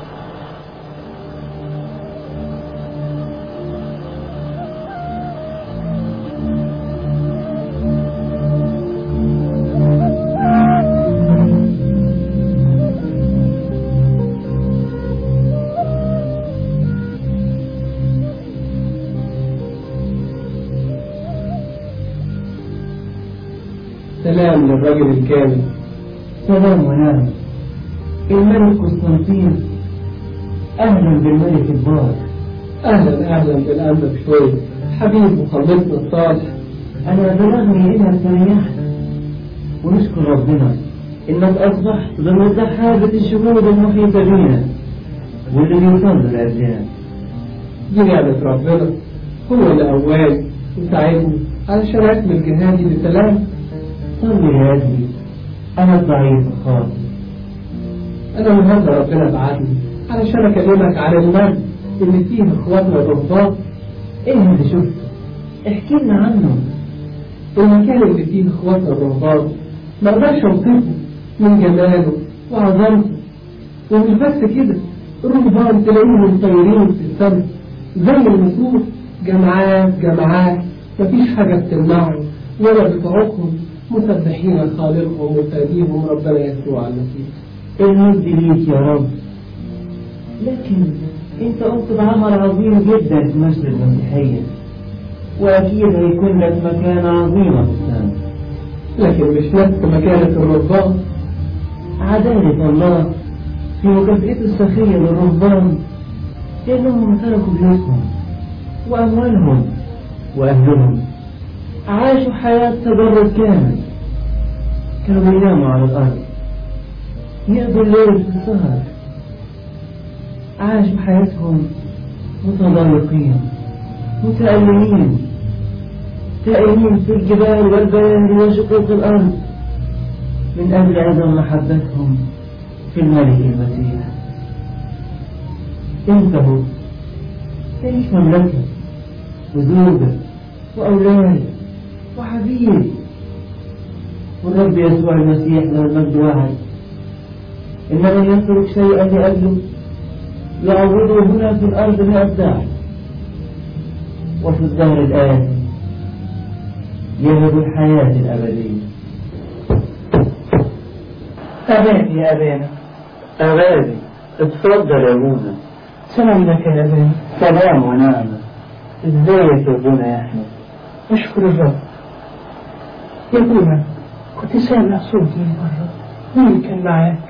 سلام للرجل الكامل سلام ونعم الملك قسطنطين أهلا بالملك البار أهلا أهلا بالأنبا بشوي حبيب وخلصنا الصالح أنا بلغني إنك تريحت ونشكر ربنا إنك أصبحت ضمن سحابة الشهود المحيطة بنا واللي بيصلي الأذان دي نعمة ربنا هو اللي أول وساعدني علشان أكمل جهادي بسلام صلي يا أبي أنا ضعيف خالص أنا النهارده ربنا بعتني علشان أكلمك عن المجد اللي فيه إخواتنا الرهبان إيه اللي شفته؟ احكي لنا عنه المكان اللي فيه إخواتنا الرهبان ما أقدرش أوصفه من جماله وعظمته ومش بس كده الرهبان تلاقيهم طايرين في السماء زي النسور جماعات جماعات مفيش حاجة بتمنعهم ولا بتعوقهم مسبحين خالقهم وفاديهم ربنا يسوع المسيح المجد ليك يا رب لكن انت قمت بعمل عظيم جدا في مجد المسيحية واكيد هيكون لك مكانة عظيمة في السماء لكن مش نفس مكانة الرهبان عدالة الله في مكافئته السخية للرهبان لأنهم تركوا بيوتهم وأموالهم وأهلهم عاشوا حياة تجرد كامل كانوا بيناموا على الأرض يقضوا الليل في السهر عاشوا حياتهم متضايقين متألمين تائهين في الجبال والبيار وشقوق الأرض من أجل عدم محبتهم في الملك المسيح انتهوا تعيش مملكة وزوجة وأولاد وحبيب والرب يسوع المسيح له المجد واحد إن من يترك شيئا لأجله يعوضه هنا في الأرض مئة ضعف وفي الدهر الآتي يهب الحياة الأبدية أباني يا أبانا أبادي اتفضل يا ابونا سلام لك يا أبانا سلام ونعمة ازيك يا ابونا يا أحمد أشكر الرب يا ابونا كنت سامع صوتي من مرة مين كان معاك؟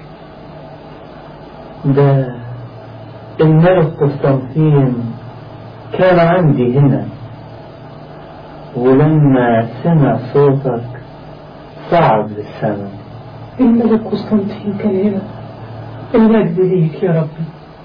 ده الملك قسطنطين كان عندي هنا ولما سمع صوتك صعد للسماء الملك قسطنطين كان هنا المجد ليك يا ربي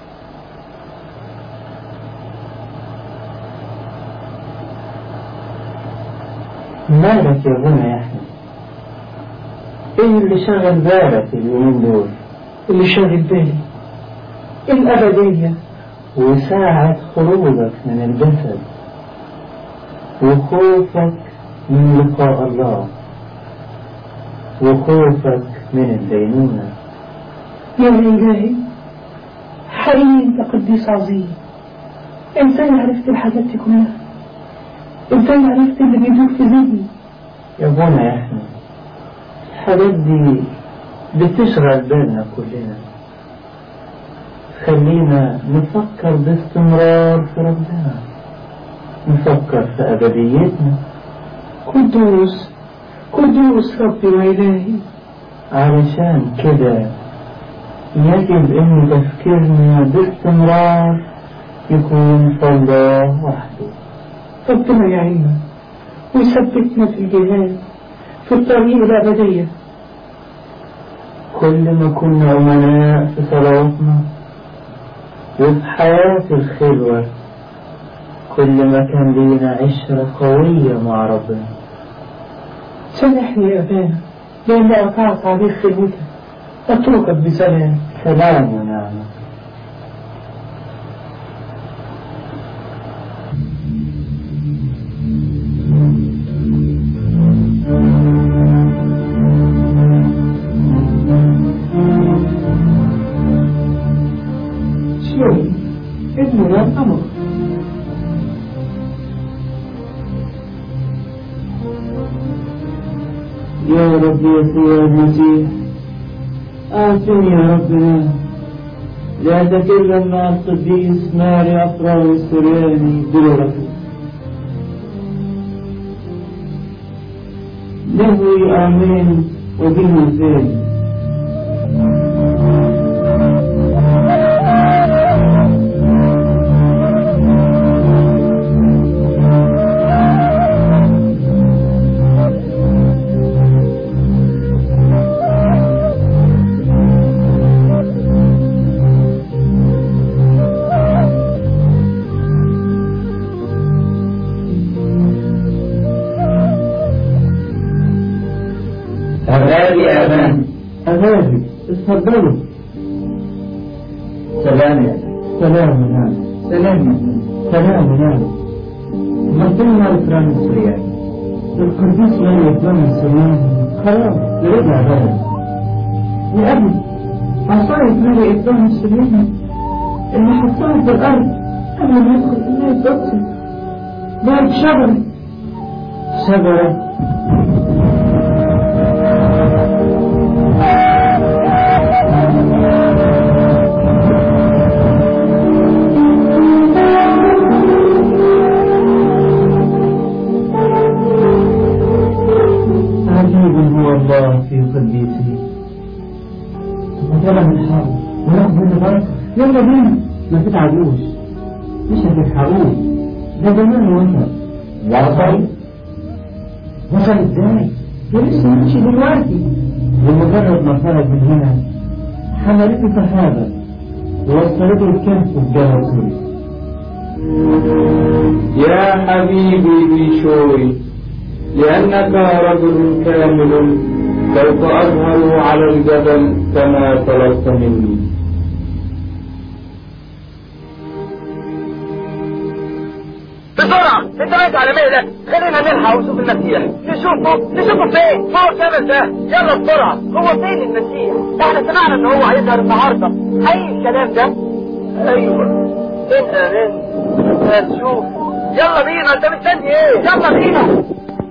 مالك يا ابونا يا احمد ايه اللي شغل بالك اليومين دول اللي شاغل بالي الأبدية وساعة خروجك من الجسد وخوفك من لقاء الله وخوفك من الدينونة يا إلهي حقيقي أنت قديس عظيم أنت اللي عرفت الحاجات دي كلها أنت اللي عرفت اللي بيدور في ذهني يا ابونا يا احمد الحاجات دي بتشغل بالنا كلنا خلينا نفكر باستمرار في ربنا نفكر في أبديتنا قدوس قدوس ربي وإلهي علشان كده يجب ان تفكيرنا باستمرار يكون في الله وحده ربنا يعيننا ويثبتنا في الجهاد في الطريق الأبدية كل ما كنا أمناء في صلواتنا وفي حياة الخلوة كل ما كان لينا عشرة قوية مع ربنا سامحني يا أبانا لأن أقطعت عليك خدمتك أتركك بسلام سلام ونعمة شلون ابننا الأمر يا رب يسوع المسيح أعطني يا ربنا لأتكلم مع القديس ماري أفرار السرياني دورته له آمين وبه ثاني أبابي أبان أبابي اتفضلوا سلام يا سلام ونعم سلام سلام ونعم مطلنا الإكرام السرياني القديس ماري إكرام السرياني خلاص رجع بلد يا أبي عصاية مالي إبراهيم السليمي اللي حطها في الأرض قبل ما يدخل إنها يتبطل بعد شجرة شجرة القديسين وطلع من الحرب وناخد منه بركة يلا بينا ما تتعبوش مش هتلحقوه ده زمان وصل وصل وصل ازاي؟ ده لسه ماشي دلوقتي بمجرد ما خرج من هنا حملته سحابة ووصلته الكهف في جبل يا حبيبي بيشوي لأنك رجل كامل سوف أظهر على الجبل كما طلبت مني بسرعة انت رايح على مهلك خلينا نلحق ونشوف المسيح نشوفه نشوفه فين فوق الجبل ده يلا بسرعة هو فين المسيح احنا سمعنا ان هو هيظهر النهاردة حقيقي الكلام ده ايوه انت انت هتشوف يلا بينا انت مستني ايه يلا بينا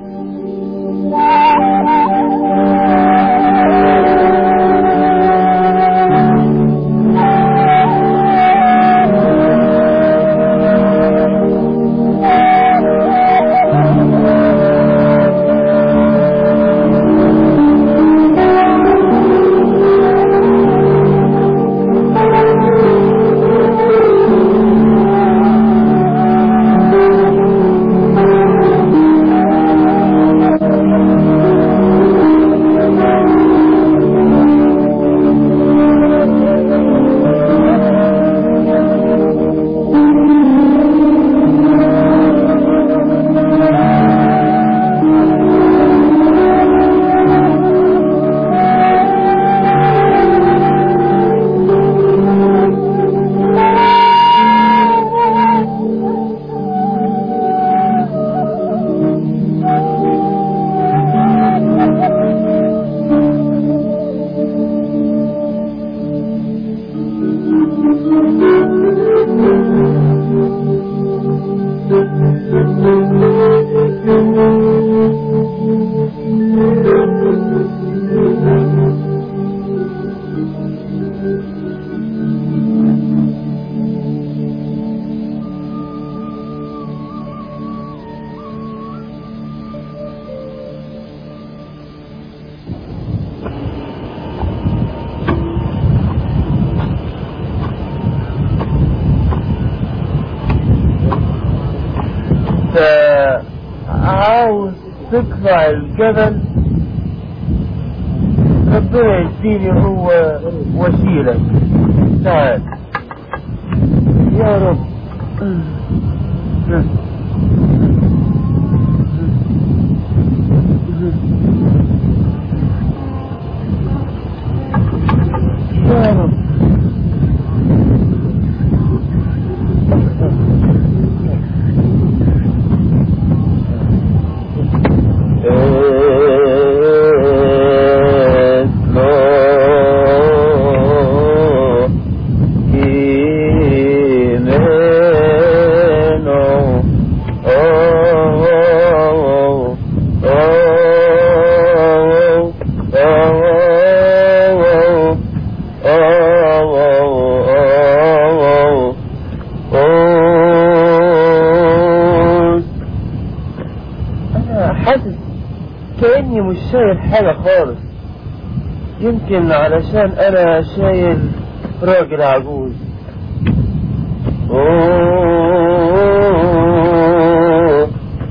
عاوز تطلع الجبل ربنا يديني هو وسيلة تعال يا رب يا رب أنا حاسس كأني مش شايل حاجة خالص يمكن علشان أنا شايل راجل عجوز أوه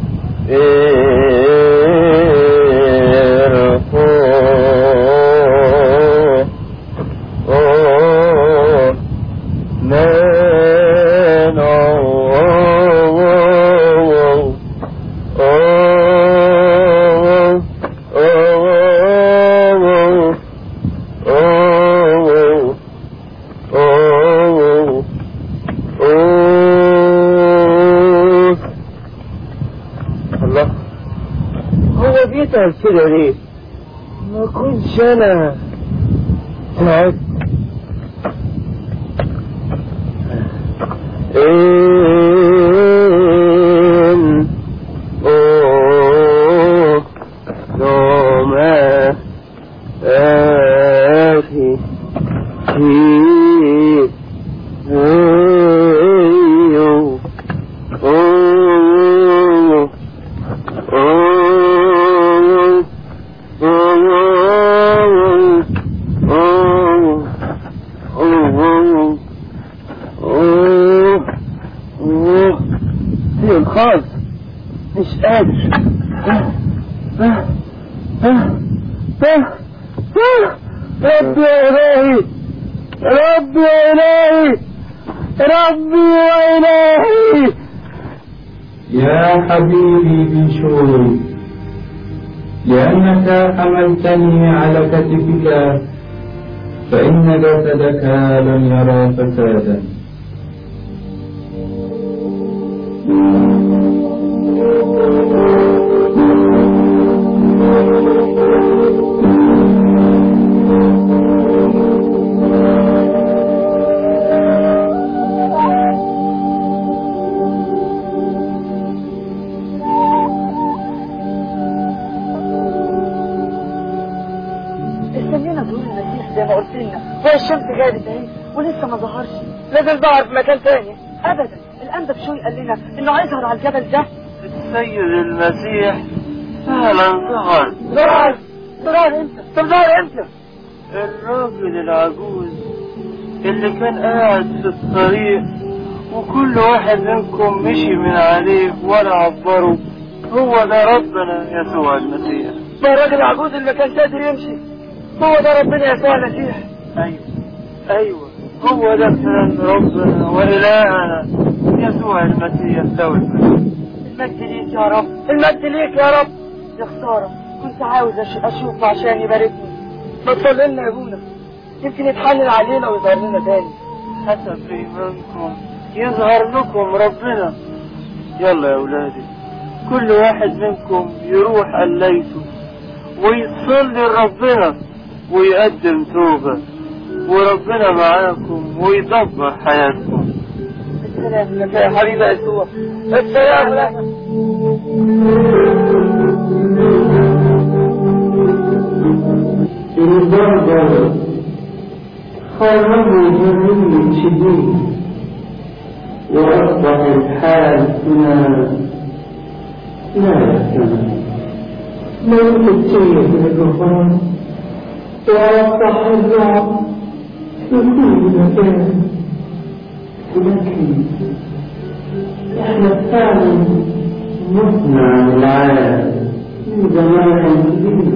إرفو أوه نانو أوه أوه أوه أوه أوه أوه الله هو بيتعب كده ليه؟ ما كنتش أنا تعبت إن أوه دوما آخي في أيو أوه أوه أوه قادر ربي يا إلهي ربي يا إلهي ربي يا إلهي يا حبيبي بشوي لأنك حملتني على كتفك فإن جسدك لم يرى فسادا استنينا ظهور المسيح زي ما قلت لنا هو الشمس جابت اهي ولسه ما ظهرش لازم ظهر في مكان تاني ابدا الانبا بشوي قال لنا انه هيظهر على الجبل ده السيد المسيح فعلا ظهر ظهر ظهر امتى طب ظهر امتى الراجل العجوز اللي كان قاعد في الطريق وكل واحد منكم مشي من عليه ولا عبره هو ده ربنا يسوع المسيح ده الراجل العجوز اللي ما كانش قادر يمشي هو ده ربنا يسوع المسيح ايوه ايوه هو ده فعلا ربنا والهنا يسوع المسيح له المجد المجد ليك يا رب المجد ليك يا رب يا خساره كنت عاوز أش- اشوفه عشان يباركني ما تصلي لنا يا ابونا يمكن يتحنن علينا ويظهر لنا تاني حسب ايمانكم يظهر لكم ربنا يلا يا اولادي كل واحد منكم يروح قليته ويصلي لربنا ويقدم توبة وربنا معاكم ويدبر حياتكم السلام لك يا حبيبي يسوع السلام لك البربر خرجوا جميل شديد وأصبح الحال هنا لا يستمر موت الشيء بالغفران وأصبح الرعب في كل مكان لكن احنا فعلا متنا عن العالم من زمان كبير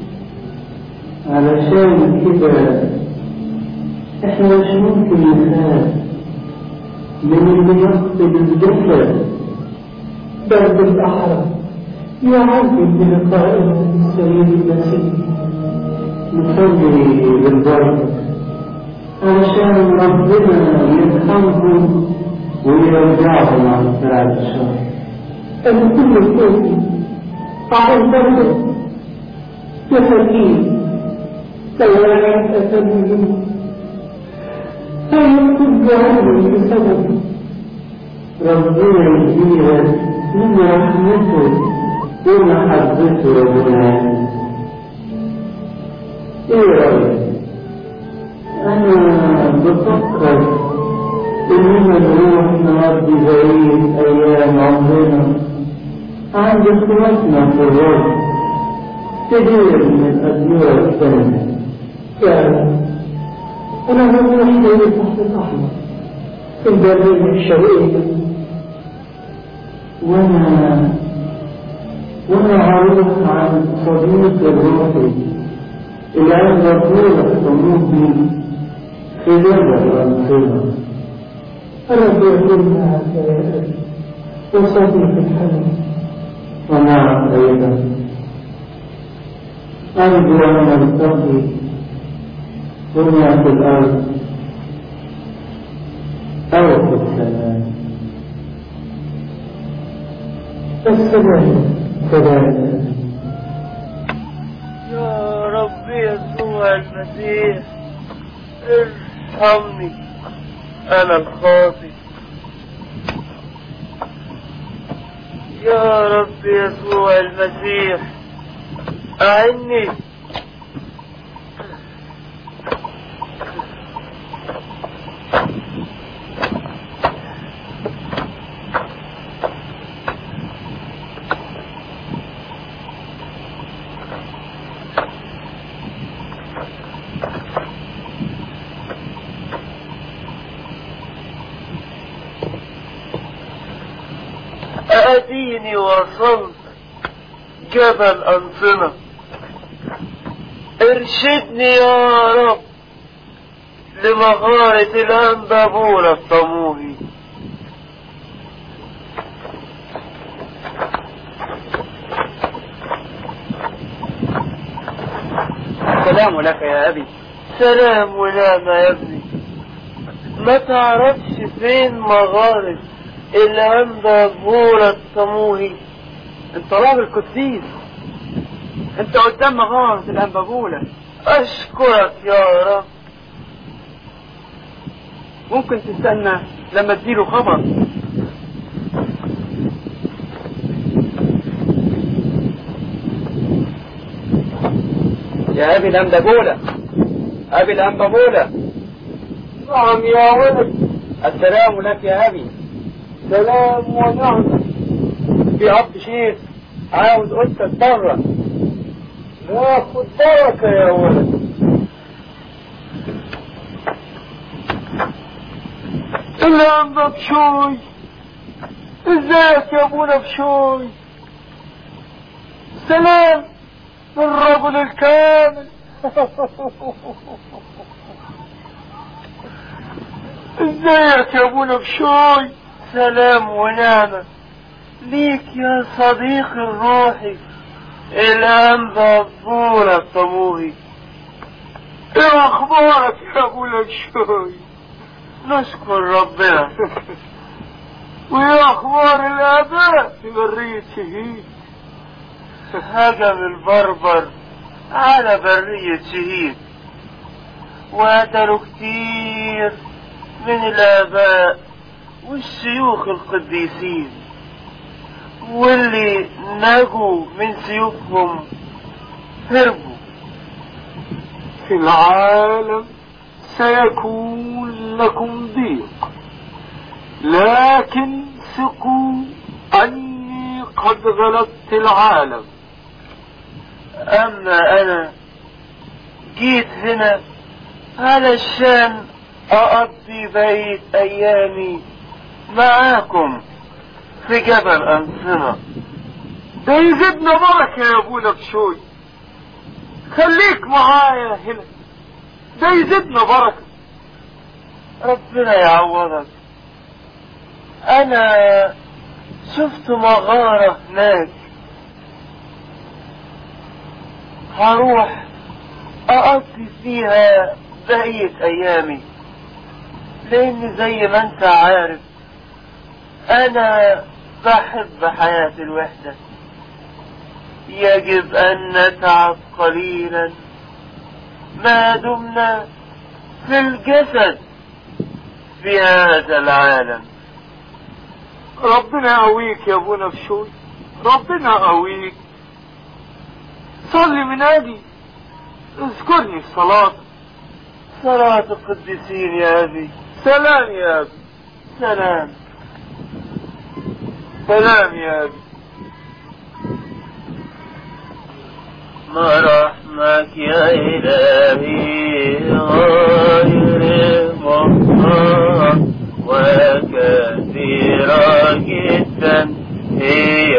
علشان كده احنا مش ممكن نخاف من اللي يقصد الجسد بل بالاحرى يعذب بلقائنا السيد المسيح نصلي بالبركه علشان ربنا يرحمهم ويرجعهم عن سرعة الشر أنا كل صوتي على البركة يحكي سواء أتمنى فيكتب عني بسبب ربنا يديها من رحمته ومحبته ربنا ايه رأيك؟ أنا بفكر إننا نروح نقضي بقية أيام عمرنا عند إخواتنا في الرب كثير من الأدوار الثانية يعني أنا بروح ليلة تحت الأحمر في البرية الشرقية وأنا وأنا هروح عند صديق الروحي اللي عايز أزور حدودي في جبل الأنصرة أنا بيعجبنا وصديق الحلم ومعك أيضا أرجو أن نلتقي هنا في الأرض أو في السماء السلام سلام يا رب يسوع المسيح ارحمني انا الخاطئ يا رب يسوع المسيح اعني أديني وصلت جبل أنصنة ارشدني يا رب لمغارة الأنبابون الطموهي السلام لك يا أبي سلام ونعمة يا ابني ما تعرفش فين مغارة الأنبابون الطموهي انت راجل قديس انت قدام مغارة الأنبابولة أشكرك يا رب ممكن تستنى لما تديله خبر يا أبي الأنبابولة أبي الأنبابولة نعم يا ولد السلام لك يا أبي سلام ونعمة في أب شيخ عاوز أنت بره ناخد بركة يا ولد الأنبا بشوي ازيك يا ابونا بشوي سلام الرجل الكامل ازيك يا ابونا بشوي سلام ونعمة ليك يا صديقي الروحي الأنبا بولا الطموهي ايه اخبارك يا ابونا بشوي نشكر ربنا وايه اخبار الاباء في برية شهيد هجم البربر على برية شهيد وقتلوا كتير من الاباء والشيوخ القديسين واللي نجوا من سيوفهم هربوا في العالم سيكون لكم ضيق لكن ثقوا أني قد غلبت العالم أما أنا جيت هنا علشان أقضي بقية أيامي معاكم في جبل أنصنة ده يزيدنا بركة يا أبونا بشوي خليك معايا هنا ده يزيدنا بركة ربنا يعوضك أنا شفت مغارة هناك هروح أقضي فيها بقية أيامي لأن زي ما أنت عارف أنا بحب حياة الوحدة يجب أن نتعب قليلا ما دمنا في الجسد في هذا العالم ربنا يقويك يا ابونا بشوي ربنا يقويك صلي من اجلي اذكرني في صلاة صلاة القديسين يا ابي سلام يا ابي سلام سلام يا ابي ما رحمك يا إلهي غير مطلق وكثيرة جدا هي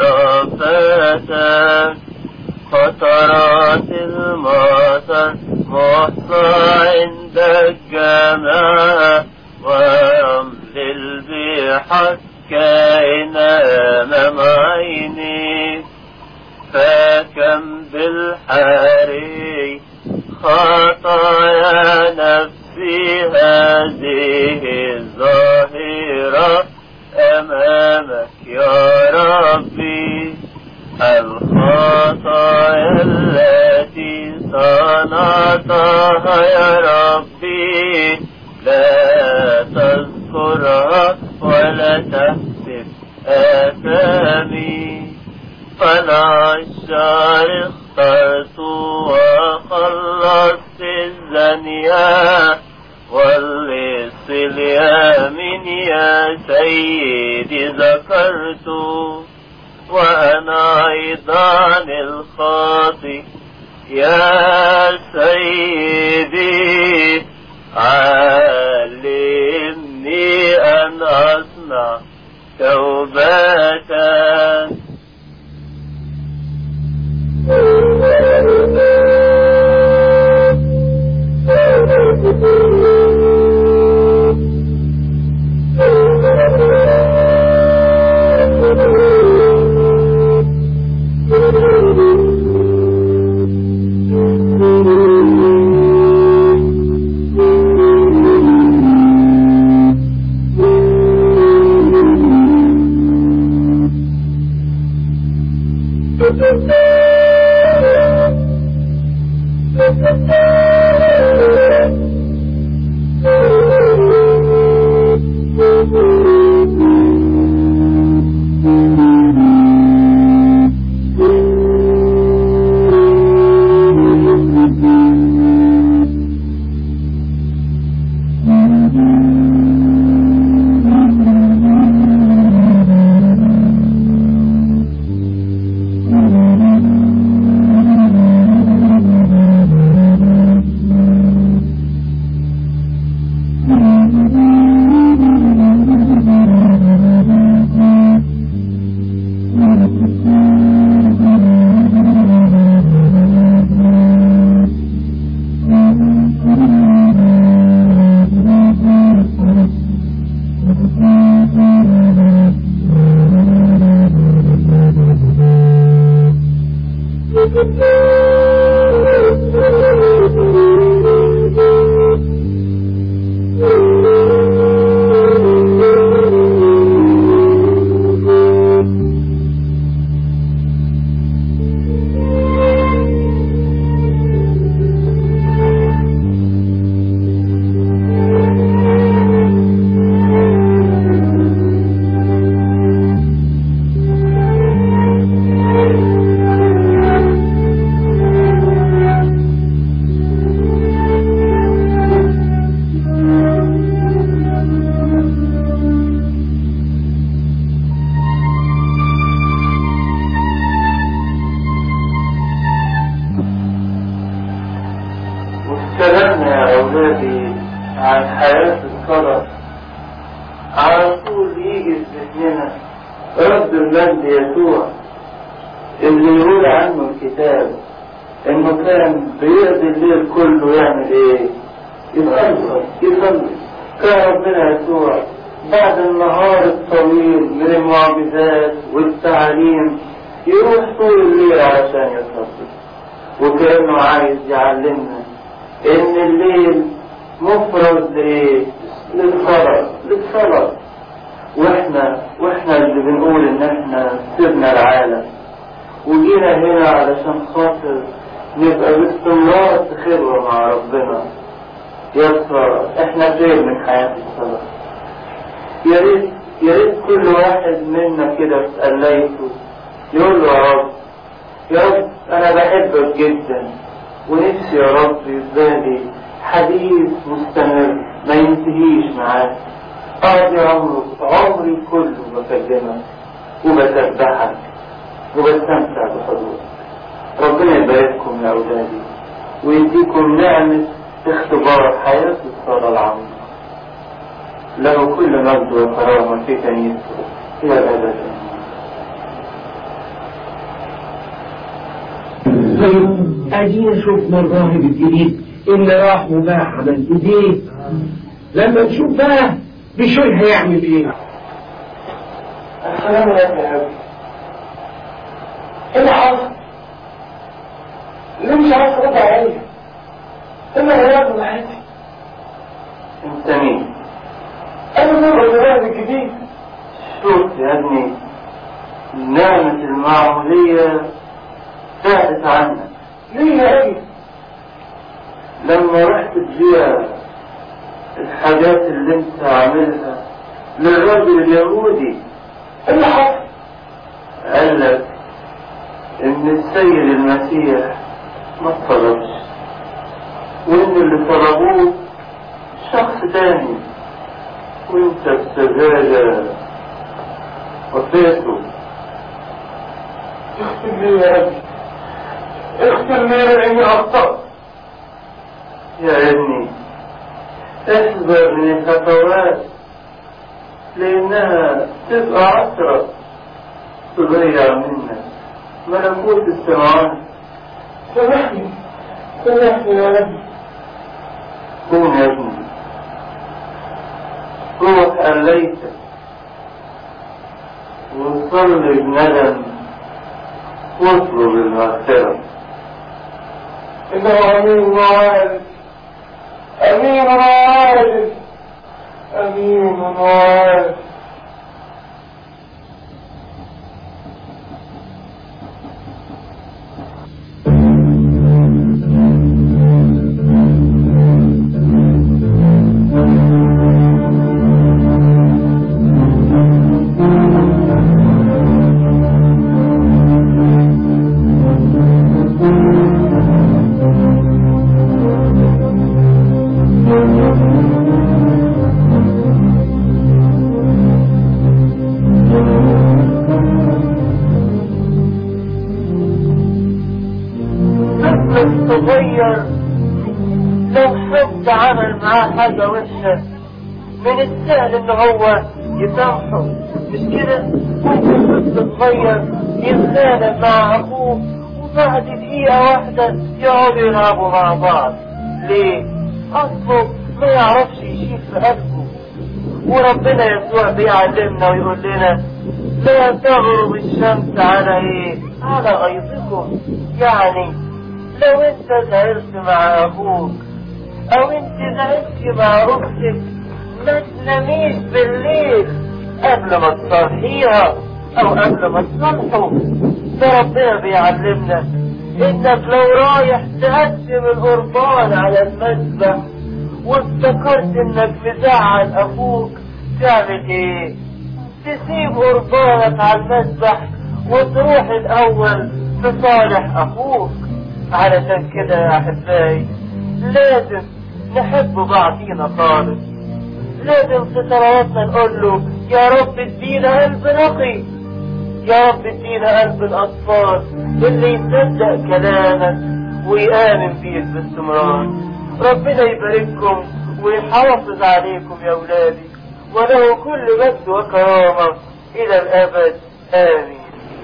ربتك قطرات المطر محصى عند الجماعة ورمل البحر كائن أمام عينيك فكم بالحري خطايا نفسي هذه الظاهرة أمامك يا ربي الخطايا التي صنعتها يا ربي لا تذكرها ولا تحسب آثامي فالعشار اخترت وخلصت الزنيا واللص اليمين يا سيدي ذكرت وأنا أيضا الخاطئ يا سيدي علمني أن أصنع توبة واتكلمنا يا أولادي عن حياة الصلاة على طول يجي في ذهننا رب المجد يسوع اللي يقول عنه الكتاب انه كان بيقضي الليل كله يعمل ايه؟ يصلي يصلي كان ربنا يسوع بعد النهار الطويل من المعجزات والتعليم يروح طول الليل عشان يصلي وكأنه عايز يعلمنا ان الليل مفرد لايه للصلاة للصلاة واحنا واحنا اللي بنقول ان احنا سيبنا العالم وجينا هنا علشان خاطر نبقى باستمرار في خلوة مع ربنا يا ترى احنا فين من حياة الصلاة يا ريت يا ريت كل واحد منا كده في قليته يقول له يا رب يا رب انا بحبك جدا ونفسي يا رب يبقى حديث مستمر ما ينتهيش معاك اقضي عمري عمري كله بكلمك وبسبحك وبستمتع بحضورك ربنا يبارككم يا اولادي ويديكم نعمة اختبار حياة الصلاة العميقة له كل مجد وكرامة في كنيسته إلى الأبد ادينا شفنا الراهب الجديد اللي راح وباع عمل ايديه لما نشوف بقى بشوي هيعمل ايه السلام عليكم يا حبيبي ايه اللي حصل؟ ليه مش عايز ترد عليا؟ ايه اللي غيرت حياتي؟ انت مين؟ انا نور الراهب الجديد شوف يا ابني نعمة المعمودية بعدت عنك ليه يا ابني؟ لما رحت تبيع الحاجات اللي انت عاملها للراجل اليهودي ايه اللي حصل؟ قال لك ان السيد المسيح ما طلبش وان اللي طلبوه شخص تاني وانت بسذاجة وفيته اغفر لي يا ابني اغفر لي لاني اخطأت يا ابني احذر من الخطوات لانها تبقى عثرة تضيع منك ملكوت السماوات سامحني سامحني يا ابني قوم يا ابني روح قليتك وصلي بندم واطلب المغفرة إنه أمين وعارف أمين وعارف أمين وعارف طفل صغير لو حد عمل معاه حاجة وحشة من السهل ان هو يسامحه مش كده ممكن طفل صغير يتخانق مع اخوه وبعد دقيقة واحدة يقعدوا يلعبوا مع بعض ليه؟ اصله ما يعرفش يشيل في قلبه وربنا يسوع بيعلمنا ويقول لنا لا تغرب الشمس على ايه؟ على غيظكم يعني لو انت زعلت مع اخوك او انت زعلت مع اختك ما تناميش بالليل قبل ما تصلحيها او قبل ما تصلحوا ده ربنا بيعلمنا انك لو رايح تقدم القربان على المذبح وافتكرت انك مزعل اخوك تعمل ايه تسيب قربانك على المذبح وتروح الاول تصالح اخوك علشان كده يا احبائي لازم نحب بعضينا خالص لازم في صلواتنا نقول له يا رب ادينا قلب نقي يا رب ادينا قلب الاطفال اللي يصدق كلامك ويآمن فيك باستمرار ربنا يبارككم ويحافظ عليكم يا اولادي وله كل مجد وكرامه الى الابد امين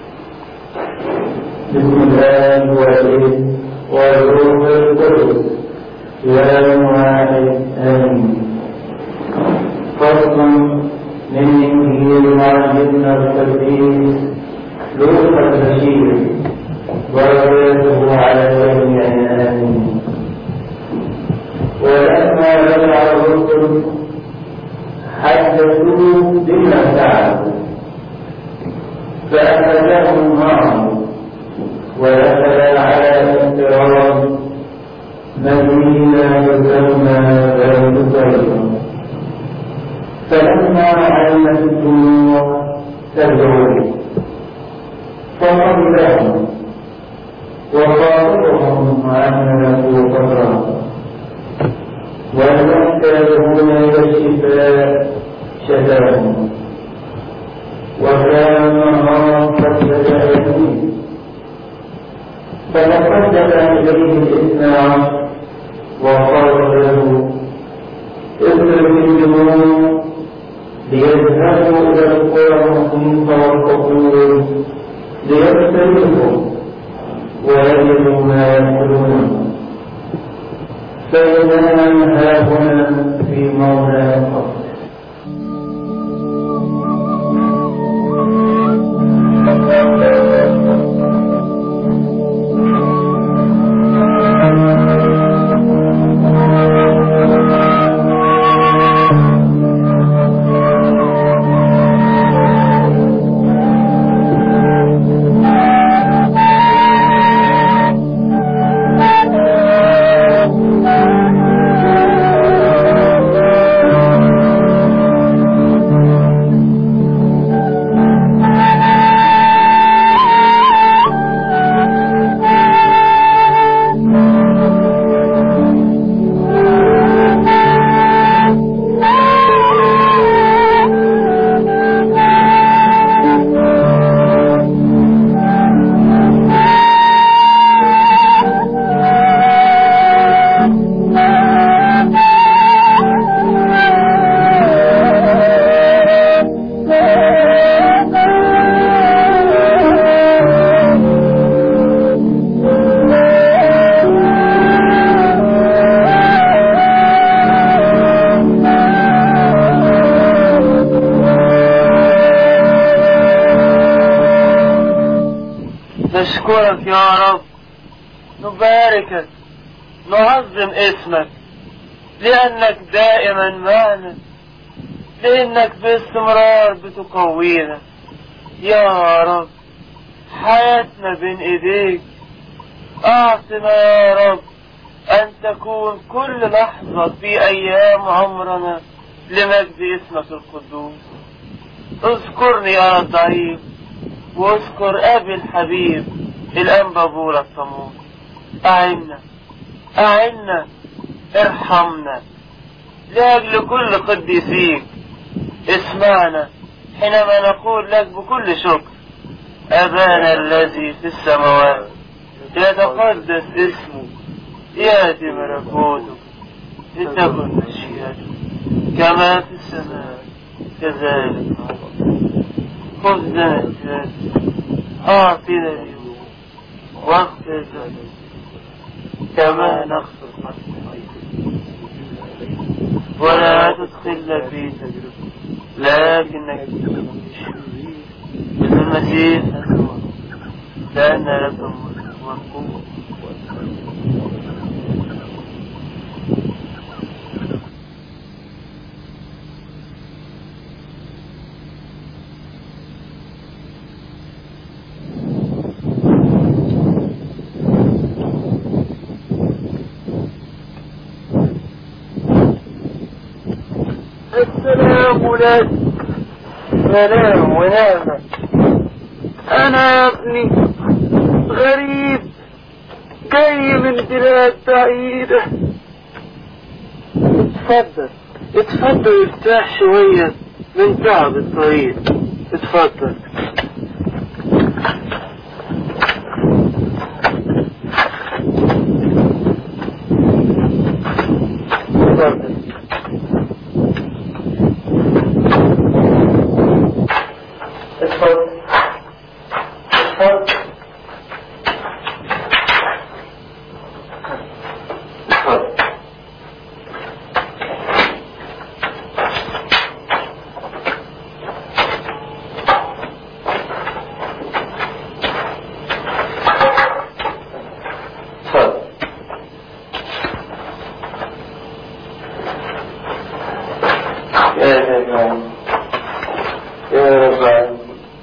بسم الله والابن والروح القدس إله واحد آمين فصل من إنجيل معلمنا القديس لوقا البشير بركاته على جميع آمين ولما رجع الرسل حدثوه بما فعلوا فأخذهم معه ودخل على اضطراب مدينة تسمى بيت سلمى فلما علمت الجموع تدعوه فقبلهم وخاطبهم أنه فترة والمحتاجون إلى الشفاء شفاهم وكان النهار قد بدأ فتصدق إليه الاثنى عشر وقال له اضرب الجنون ليذهبوا إلى القرى المحيطة والقبور ليبتليهم ويجدوا ما يأكلون فإذا ها هنا في موضع القبر نشكرك يا رب نباركك نعظم اسمك لأنك دائما معنا لأنك باستمرار بتقوينا يا رب حياتنا بين إيديك أعطنا يا رب أن تكون كل لحظة في أيام عمرنا لمجد اسمك القدوس اذكرني أنا الضعيف واذكر أبي الحبيب الأنبا بولا الطموح أعنا أعنا ارحمنا لأجل كل قديسيك اسمعنا حينما نقول لك بكل شكر أبانا الذي في السماوات يتقدس اسمك يأتي ملكوتك لتكن مشيئتك كما في السماء كذلك خذنا الجاد أعطنا اليوم واغفر لنا كما نغفر ولا تدخلنا في تجربة لكنك بالمسيح لأن لك الملك والقوة السلام لك سلام ونعمة أنا يا ابني غريب جاي من بلاد بعيدة اتفضل اتفضل ارتاح شوية من تعب الطريق اتفضل اتفضل اتفضل اتفضل اتفضل اتفضل يا رب يا رب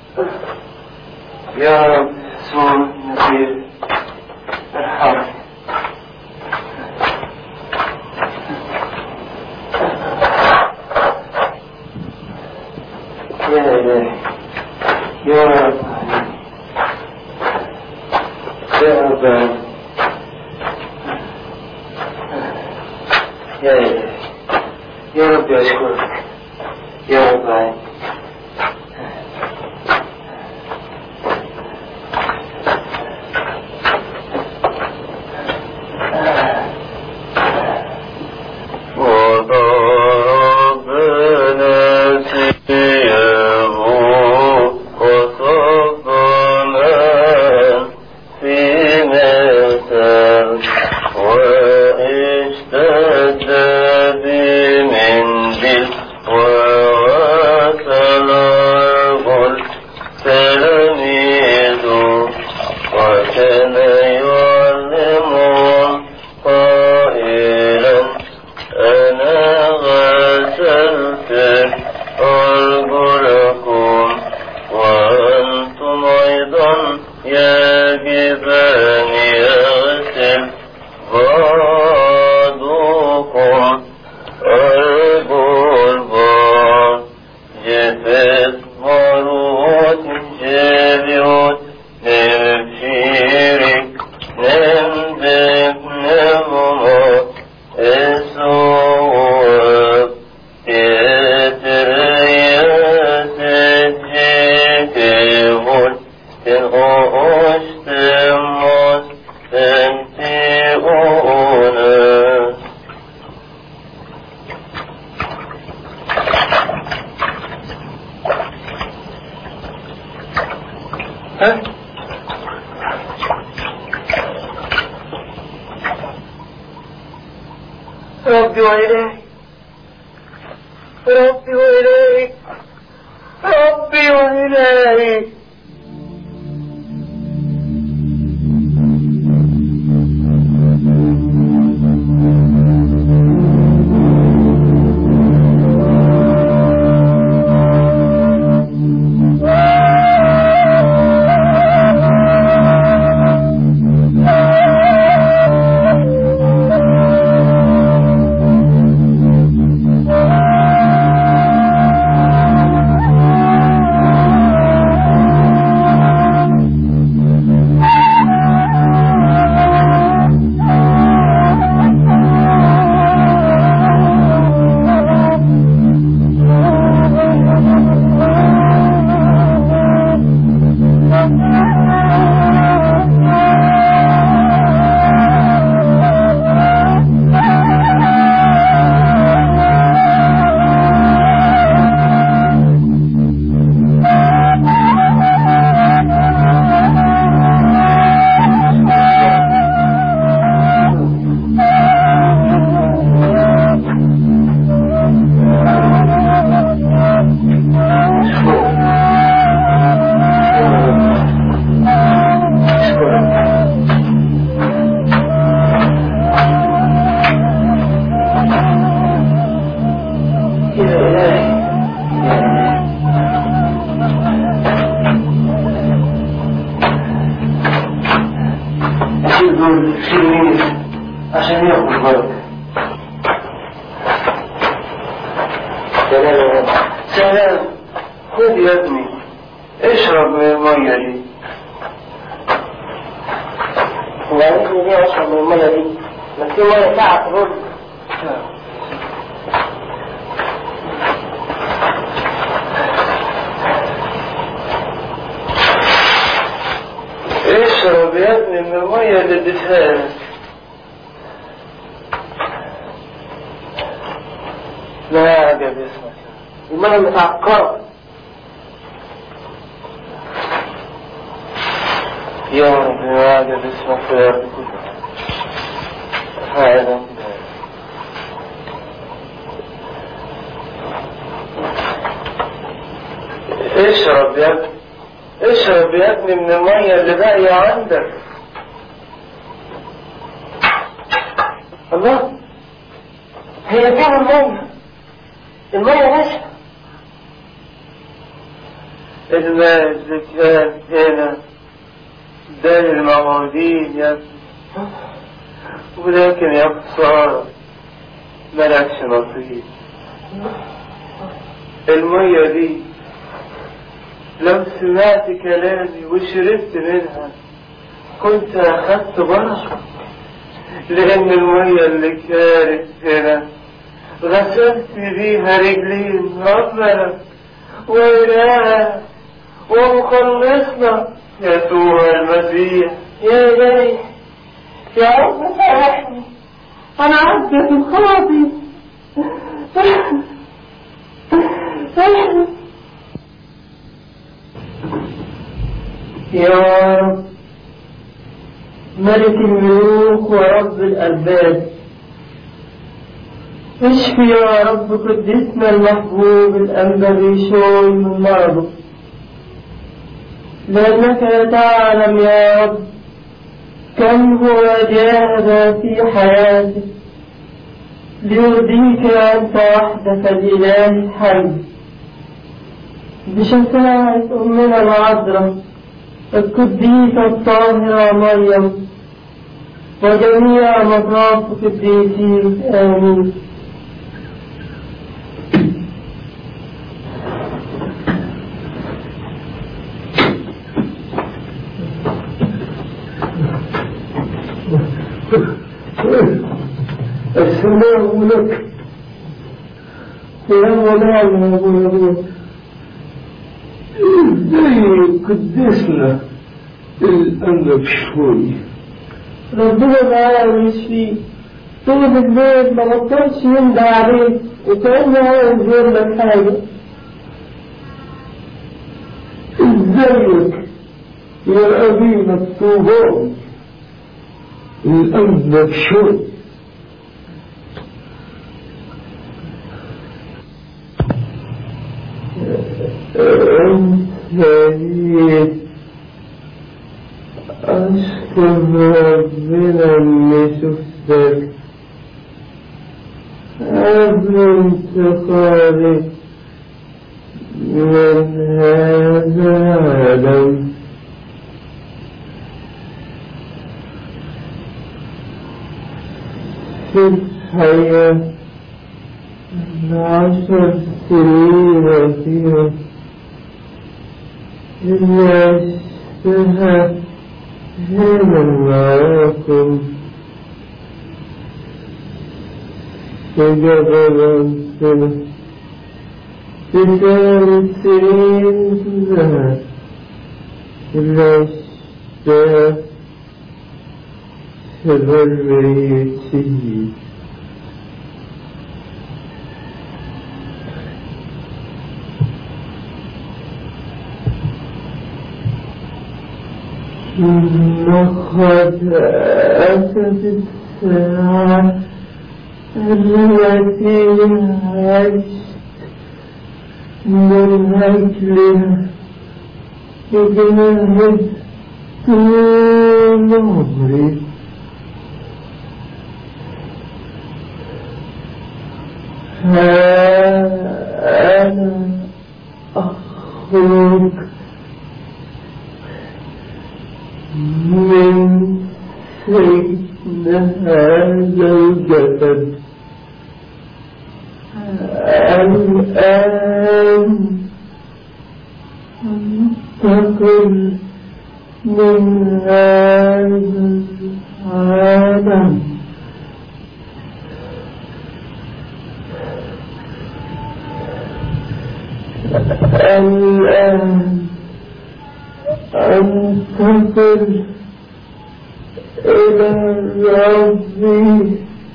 يا رب يسوع النبي ارحمني يا إلهي يا رب يا رب يا إلهي يا رب أشكرك يا رب العالمين وضربنا ثيابه وصبنا في مثل واشتد بمنزل ووصل الغل تلاميذ وكان يعلمهم قائلا أنا غسلت أرجلكم وأنتم أيضا يجب أن يغسل بعضكم أرجل بعض جفت مروت جبيوت نبشيرك نمدك نبمك الصواب يتريس الجيكبون تنقوش تموت تنتقونا ها؟ ربي وإلهي ربي وإلهي ربي وإلهي دول تلميذ عشان ياخد بركة سلام يا ابني. سلام خد يا ابني اشرب من المية دي وعرفني ليه اشرب من الميه دي ما في ميه ساعه ترد اشرب يا ابني من المية اللي اديتها لك لا عجب اسمك الميه متعكره يا رب ما عجب اسمك في الارض كلها هذا اشرب يا ابني اشرب يا ابني من المية اللي باقية عندك الله هي فين الميه الميه ناشفه الماء اللي كان هنا ده للموعودين يا ابني ولكن يا خسارة ملكش نصيب المية دي لو سمعت كلامي وشربت منها كنت أخدت بركة لأن المية اللي كانت هنا غسلت بيها رجلين ربنا وإله ومخلصنا يسوع المسيح يا إلهي يا رب سامحني أنا عبدك الخاطي يا رب ملك الملوك ورب الأرباب اشفي يا رب قدسنا المحبوب الأنبري شوي من مرضه لأنك تعلم يا رب كم هو جاهد في حياته ليرضيك أنت وحدك الإله الحي بشفاعة أمنا العذراء القديسة الطاهرة مريم وجميع مطاف القديسين آمين السلام لك يا مولانا يا ابو نبيل ازاي قدسنا الامر شوي ربنا تعالى يشفيك طول الليل ما بطلش يندى عليك وكأنه عايز يقول لك حاجة ازيك يا ابينا الطوبان الامر شوي سيد أشكر ربنا إني شفتك قبل انتقالي من هذا العالم في الحياة عشر سنين فيها إلا عشتها هنا معاكم في جبل سنة في ثالث سنين كلها إلا عشتها في بريتي لقد أتت الساعة التي عشت من أجلها وجاهدت طول عمري ها أنا أخرج من إن هذا الجسد الآن انتقل من هذا العالم الآن أنتقل إلى ربي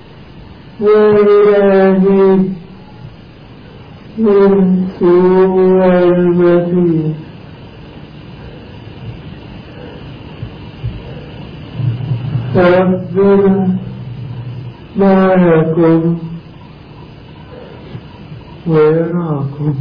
وإلهي يسوع المسيح ربنا معكم ويراكم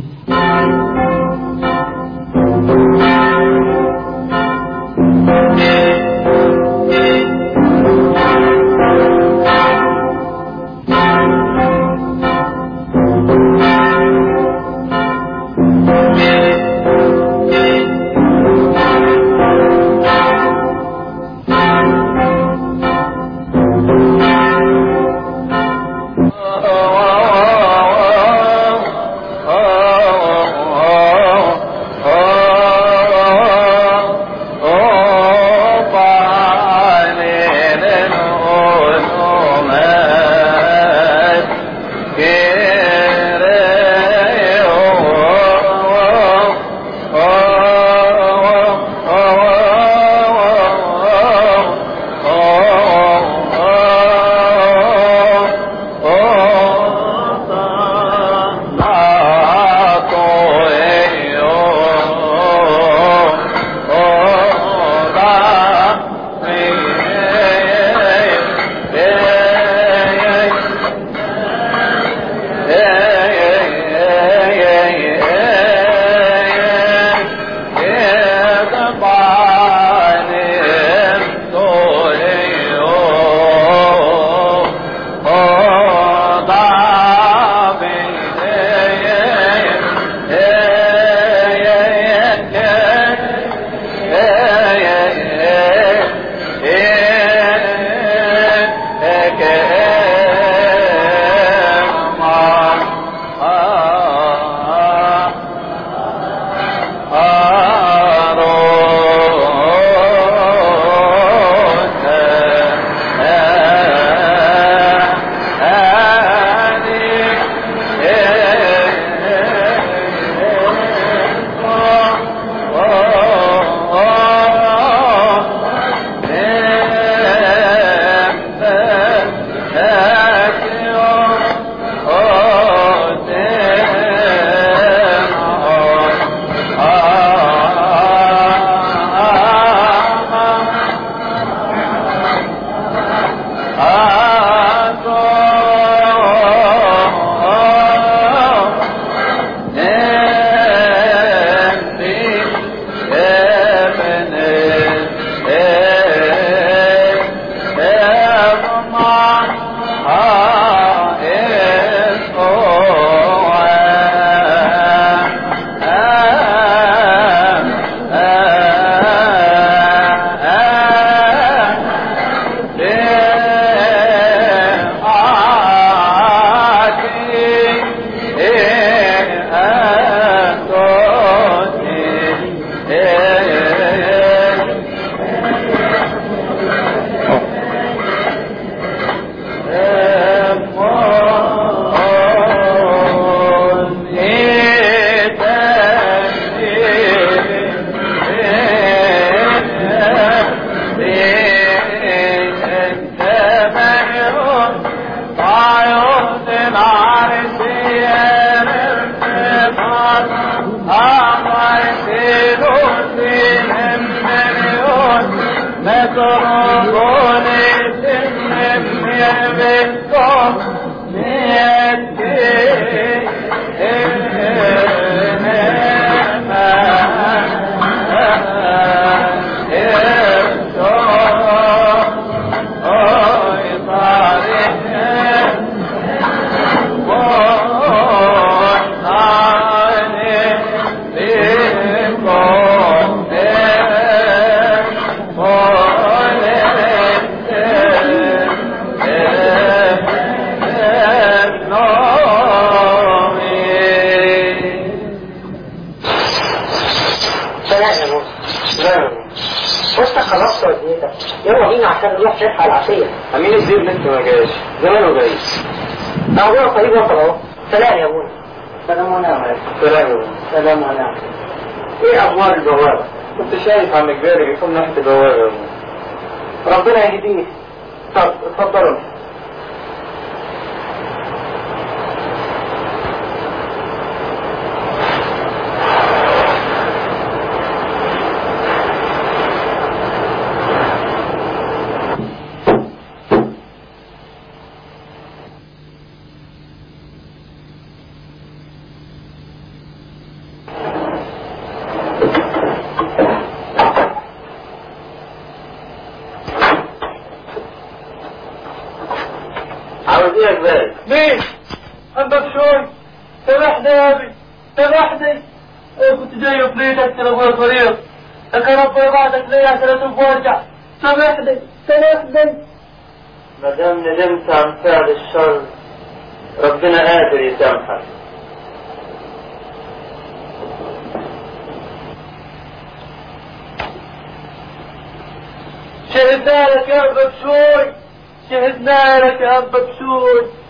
Oh, عشان نروح نلحق العشية امين الزبن انت ما جاش زمانه جاي موضوع طريق وصل اهو سلام يا ابونا سلام ونعم يا سلام يا ابونا. سلام ونعم ايه اخبار البوابه كنت شايف عم كباري بيكون ناحيه البوابه يا ابونا. ربنا يهديك طب اتفضلوا عاوز ايه يا كباري مين؟ عندك شوي سامحني يا ابي سامحني انا كنت جاي في بيتك ترى ابويا طريق لكن ربنا بعدك ليا عشان اشوف وارجع سامحني سامحني ما دام ندمت عن فعل الشر ربنا قادر يسامحك شهدنا لك يا ابا بشوي شهدنا لك يا ابا بشوي